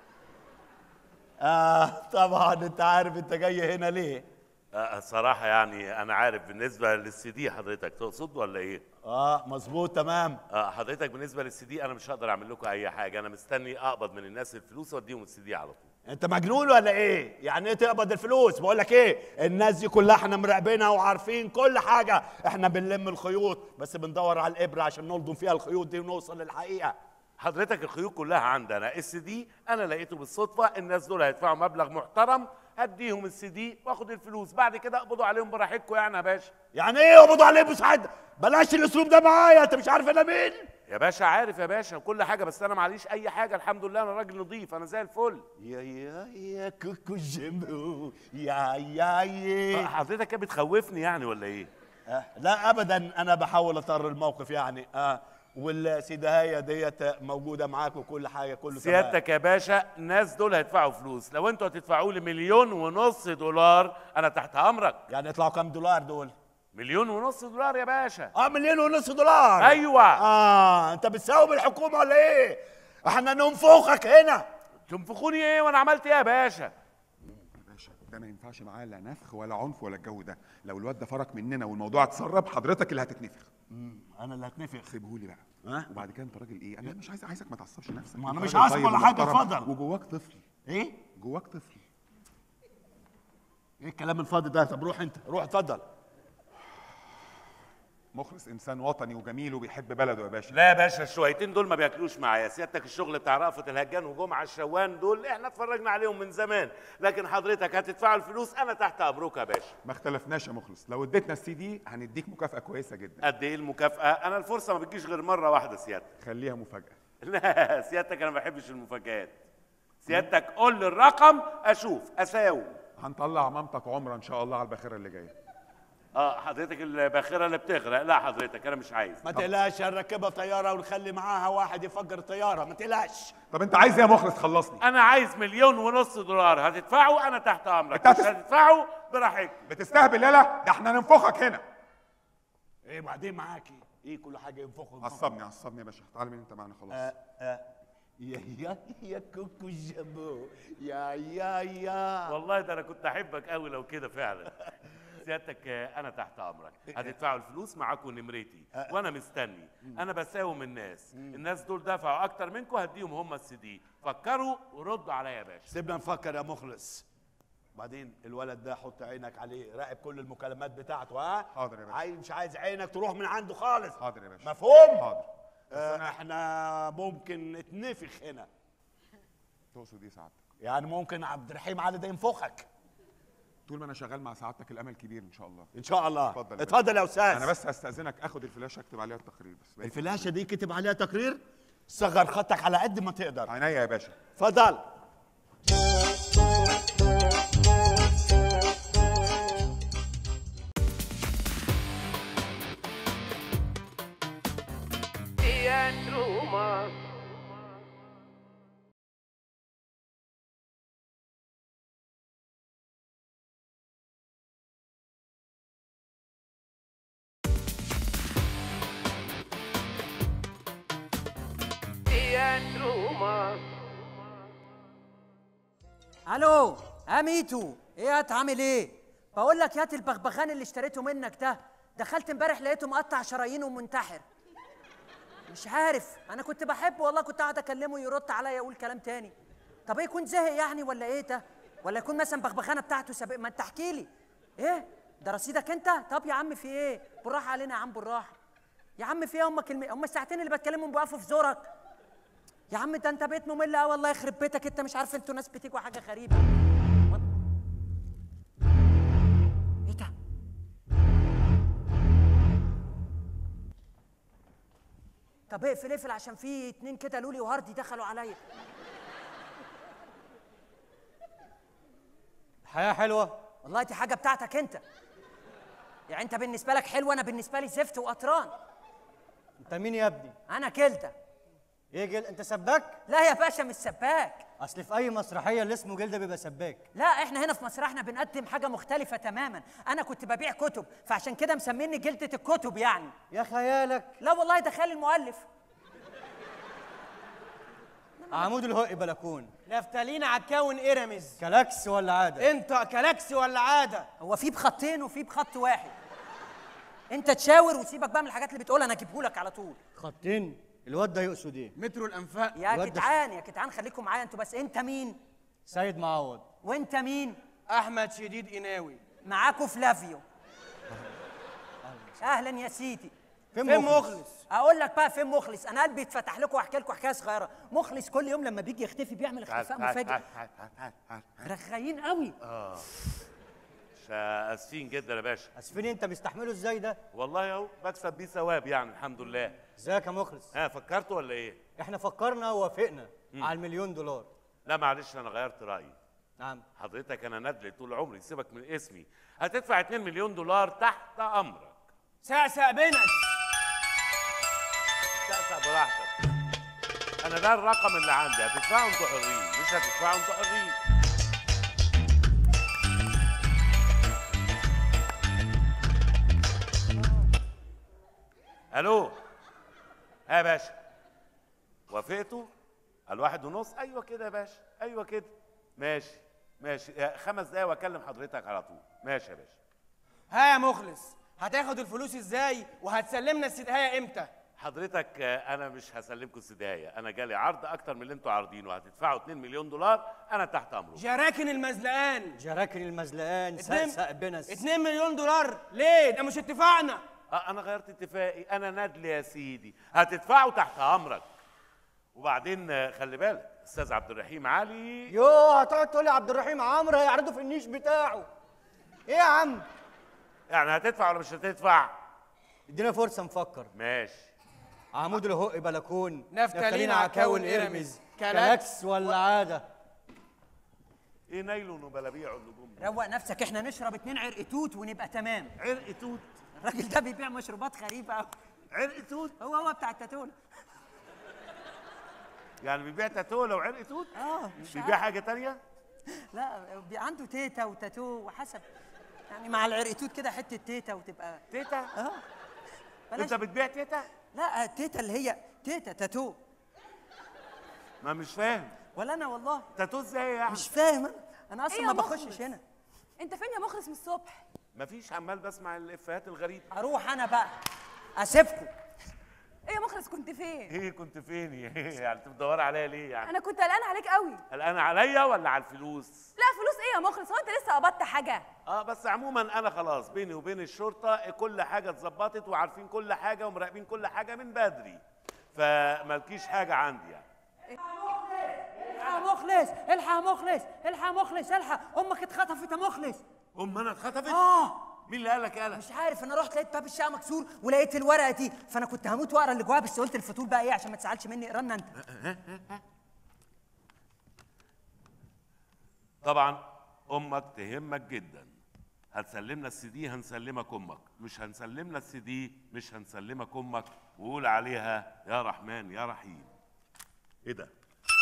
آه طبعا انت عارف انت جاي هنا ليه آه، الصراحة يعني أنا عارف بالنسبة للسي دي حضرتك تقصد ولا إيه؟ اه مظبوط تمام آه حضرتك بالنسبة للسي دي أنا مش هقدر أعمل لكم أي حاجة أنا مستني أقبض من الناس الفلوس وأديهم السي دي على طول انت مجنون ولا ايه يعني ايه تقبض الفلوس بقول لك ايه الناس دي كلها احنا مراقبينها وعارفين كل حاجه احنا بنلم الخيوط بس بندور على الابره عشان نلضم فيها الخيوط دي ونوصل للحقيقه حضرتك الخيوط كلها عندنا السي دي أنا لقيته بالصدفة الناس دول هيدفعوا مبلغ محترم هديهم السي دي واخد الفلوس بعد كده اقبضوا عليهم براحتكم يعني يا باشا يعني ايه يقبضوا عليه بسعاده بلاش الاسلوب ده معايا انت مش عارف انا مين يا باشا عارف يا باشا كل حاجة بس أنا معليش أي حاجة الحمد لله أنا راجل نظيف أنا زي الفل يا يا يا كوكو جيمبو يا يا يا حضرتك كده بتخوفني يعني ولا إيه؟ آه لا ابدا انا بحاول اطر الموقف يعني اه والسيدهايه ديت موجوده معاك وكل حاجه كله تمام. سيادتك يا باشا الناس دول هيدفعوا فلوس لو انتوا هتدفعوا لي مليون ونص دولار انا تحت امرك يعني يطلعوا كام دولار دول مليون ونص دولار يا باشا اه مليون ونص دولار ايوه اه انت بتساوي بالحكومه ولا ايه احنا ننفخك هنا تنفخوني ايه وانا عملت ايه يا باشا يا باشا ده ما ينفعش معاه لا نفخ ولا عنف ولا الجو ده لو الواد ده فرق مننا والموضوع اتسرب حضرتك اللي هتتنفخ انا اللي هتنفخ سيبهولي بقى ها وبعد كده انت راجل ايه انا مش عايز عايزك ما تعصبش نفسك ما أنا أنت مش راجل عاصب طيب ولا حاجة، ومحترم اتفضل. وجواك طفل ايه جواك طفل ايه الكلام الفاضي ده طب روح انت روح اتفضل مخلص انسان وطني وجميل وبيحب بلده يا باشا لا يا باشا الشويتين دول ما بياكلوش معايا سيادتك الشغل بتاع رأفت الهجان وجمعة الشوان دول احنا اتفرجنا عليهم من زمان لكن حضرتك هتدفعوا الفلوس انا تحت امرك يا باشا ما اختلفناش يا مخلص لو اديتنا السي دي هنديك مكافأة كويسة جدا قد ايه المكافأة انا الفرصة ما بتجيش غير مرة واحدة سيادتك خليها مفاجأة لا سيادتك انا ما بحبش المفاجآت سيادتك قول لي الرقم اشوف اساوم هنطلع مامتك عمرة ان شاء الله على الباخرة اللي جاية اه حضرتك الباخره اللي بتغرق لا حضرتك انا مش عايز ما تقلقش هنركبها طياره ونخلي معاها واحد يفجر الطياره ما تقلقش طب انت عايز ايه يا مخلص خلصني انا عايز مليون ونص دولار هتدفعوا انا تحت امرك انت مش هتس- هتدفعوا براحتكم بتستهبل يالا ده احنا ننفخك هنا ايه بعدين معاكي ايه كل حاجه ينفخوا عصبني عصبني يا باشا تعالى من انت معانا خلاص آه آه يا يا يا كوكو جابو يا يا يا والله ده انا كنت احبك قوي لو كده فعلا سيادتك آه، انا تحت امرك هتدفعوا الفلوس معاكم نمرتي وانا مستني انا بساوم الناس الناس دول دفعوا اكتر منكم هديهم هم السي دي فكروا وردوا عليا يا باشا سيبنا نفكر يا مخلص بعدين الولد ده حط عينك عليه راقب كل المكالمات بتاعته ها حاضر يا باشا عايز مش عايز عينك تروح من عنده خالص حاضر يا باشا مفهوم حاضر آه احنا ممكن نتنفخ هنا تقصد ايه سعادتك يعني ممكن عبد الرحيم علي ده ينفخك طول ما انا شغال مع سعادتك الامل كبير ان شاء الله ان شاء الله اتفضل يا اتفضل باشا. يا استاذ انا بس هستاذنك اخد الفلاشه اكتب عليها التقرير بس بقيت- الفلاشه دي كتب عليها تقرير صغر خطك على قد ما تقدر عينيا يا باشا اتفضل Teatro Mas. Teatro Mas. الو يا ميتو ايه هتعمل ايه بقول لك يات البغبغان اللي اشتريته منك ده دخلت امبارح لقيته مقطع شرايينه ومنتحر مش عارف انا كنت بحبه والله كنت قاعد اكلمه يرد عليا يقول كلام تاني طب ايه يكون زهق يعني ولا ايه ده ولا يكون مثلا بغبغانه بتاعته سابق ما انت احكي لي ايه ده رصيدك انت طب يا عم في ايه بالراحه علينا يا عم بالراحه يا عم في ايه هم كلمه هم الساعتين اللي بتكلمهم بيقفوا في زورك يا عم ده انت بقيت ممل قوي والله يخرب بيتك انت مش عارف انتوا ناس بتيجوا حاجه غريبه ايه ده طب اقفل اقفل عشان في اتنين كده لولي وهاردي دخلوا عليا الحياه حلوه والله دي حاجه بتاعتك انت يعني انت بالنسبه لك حلو انا بالنسبه لي زفت وقطران انت مين يا ابني انا كلده ايه جل... انت سباك لا يا باشا مش سباك اصل في اي مسرحيه اللي اسمه جلده بيبقى سباك لا احنا هنا في مسرحنا بنقدم حاجه مختلفه تماما انا كنت ببيع كتب فعشان كده مسميني جلده الكتب يعني يا خيالك لا والله ده خالي المؤلف عمود الهق بلكون نفتالين عكاون ارمز كلاكس ولا عاده انت كلاكسي ولا عاده هو في بخطين وفي بخط واحد انت تشاور وسيبك بقى من الحاجات اللي بتقولها انا اجيبهولك على طول خطين الواد ده يقصد ايه مترو الانفاق يا الواد ده- جدعان يا جدعان خليكم معايا انتوا بس انت مين سيد معوض وانت مين احمد شديد قناوي معاكوا فلافيو اهلا يا سيدي فين فين مخلص؟ مخلص اقول لك بقى فين مخلص انا قلبي اتفتح لكم واحكي لكم حكايه صغيره مخلص كل يوم لما بيجي يختفي بيعمل تعال اختفاء تعال مفاجئ تعال تعال تعال تعال تعال. رغايين قوي اه مش اسفين جدا يا باشا اسفين انت مستحمله ازاي ده والله اهو بكسب بيه ثواب يعني الحمد لله ازيك يا مخلص ها فكرت ولا ايه احنا فكرنا ووافقنا على المليون دولار لا معلش انا غيرت رايي نعم حضرتك انا ندل طول عمري سيبك من اسمي هتدفع 2 مليون دولار تحت امرك سقسق بنس تقسى براحتك انا ده الرقم اللي عندي هتدفعوا انتوا حرين مش هتدفعوا انتوا حرين الو ها يا باشا وافقتوا الواحد ونص ايوه كده يا باشا ايوه كده ماشي ماشي يا خمس دقايق واكلم حضرتك على طول ماشي يا باشا ها يا مخلص هتاخد الفلوس ازاي وهتسلمنا السدهايه امتى حضرتك آه، انا مش هسلمكم السدايه انا جالي عرض اكتر من اللي انتوا عارضينه هتدفعوا 2 مليون دولار انا تحت امره جراكن المزلقان جراكن المزلقان اتنين- سقسق بنس 2 مليون دولار ليه ده مش اتفاقنا آه، انا غيرت اتفاقي انا ندل يا سيدي هتدفعوا تحت امرك وبعدين آه، خلي بالك استاذ عبد الرحيم علي يوه هتقعد تقول لي عبد الرحيم عمرو هيعرضه في النيش بتاعه ايه يا عم يعني هتدفع ولا مش هتدفع ادينا فرصه نفكر ماشي عمود الهق بلكون نفتالين عكاون إرمز. كلاكس كلاكس ولا عاده ايه نايلون وبلابيع والنجوم دي؟ روق نفسك احنا نشرب اتنين عرق توت ونبقى تمام عرق توت الراجل ده بيبيع مشروبات غريبه قوي عرق توت هو هو بتاع التاتوله يعني بيبيع تاتوله وعرق توت اه مش بيبيع عارف. حاجه تانية لا بي- عنده تيتا وتاتو وحسب يعني مع العرق توت كده حته تيتا وتبقى تيتا اه انت بتبيع تيتا لا التيتا اللي هي تيتا تاتو ما مش فاهم ولا انا والله تاتو ازاي يعني مش فاهم انا انا اصلا إيه ما يا بخشش مخلص؟ هنا انت فين يا مخلص من الصبح مفيش عمال بسمع الافيهات الغريبه اروح انا بقى اسيبكم ايه يا مخلص كنت فين ايه كنت فين يعني انت بتدور عليا ليه يعني انا كنت قلقانه عليك قوي قلقان عليا ولا على الفلوس لا فلوس ايه يا مخلص هو انت لسه قبضت حاجه اه بس عموما انا خلاص بيني وبين الشرطه كل حاجه اتظبطت وعارفين كل حاجه ومراقبين كل حاجه من بدري فمالكيش حاجه عندي يعني الحق يا مخلص الحق يا مخلص الحق يا مخلص الحق امك اتخطفت يا مخلص ام انا اتخطفت اه مين اللي قالك قالك مش عارف انا رحت لقيت باب الشقه مكسور ولقيت الورقه دي فانا كنت هموت واقرا اللي جواها بس قلت الفتول بقى ايه عشان ما تزعلش مني اقرا لنا انت طبعا امك تهمك جدا هتسلمنا السي دي هنسلمك امك مش هنسلمنا السي دي مش هنسلمك امك وقول عليها يا رحمن يا رحيم ايه ده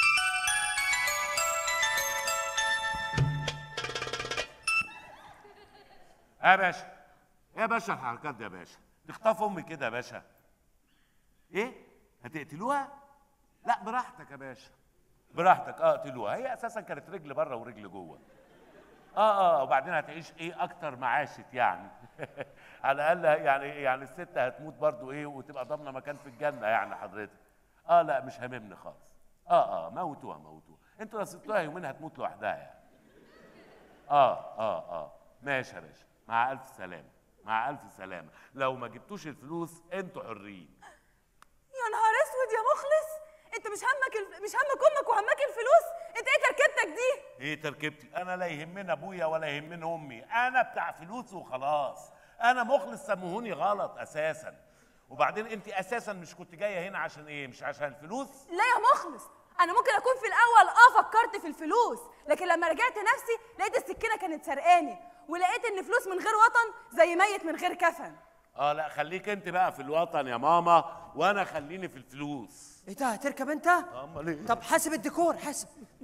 يا باشا يا باشا الحركات دي يا باشا تخطف امي كده يا باشا ايه هتقتلوها لا براحتك يا باشا براحتك اه اقتلوها هي اساسا كانت رجل بره ورجل جوه اه اه وبعدين هتعيش ايه اكتر ما عاشت يعني على الاقل يعني يعني الست هتموت برضو ايه وتبقى ضامنه مكان في الجنه يعني حضرتك اه لا مش هاممني خالص اه اه موتوها موتوها انتوا لو سبتوها يومين هتموت لوحدها يعني اه اه اه ماشي يا باشا مع الف سلامه مع الف سلامه لو ما جبتوش الفلوس انتوا حرين يا نهار اسود يا مخلص انت مش همك الف... مش همك امك وهمك الفلوس انت ايه تركيبتك دي ايه تركيبتي انا لا يهمني ابويا ولا يهمني امي انا بتاع فلوس وخلاص انا مخلص سموهوني غلط اساسا وبعدين انت اساسا مش كنت جايه هنا عشان ايه مش عشان الفلوس لا يا مخلص انا ممكن اكون في الاول اه فكرت في الفلوس لكن لما رجعت نفسي لقيت السكينه كانت سرقاني ولقيت ان فلوس من غير وطن زي ميت من غير كفن اه لا خليك انت بقى في الوطن يا ماما وانا خليني في الفلوس ايه ده هتركب انت امال ايه طب حاسب الديكور حاسب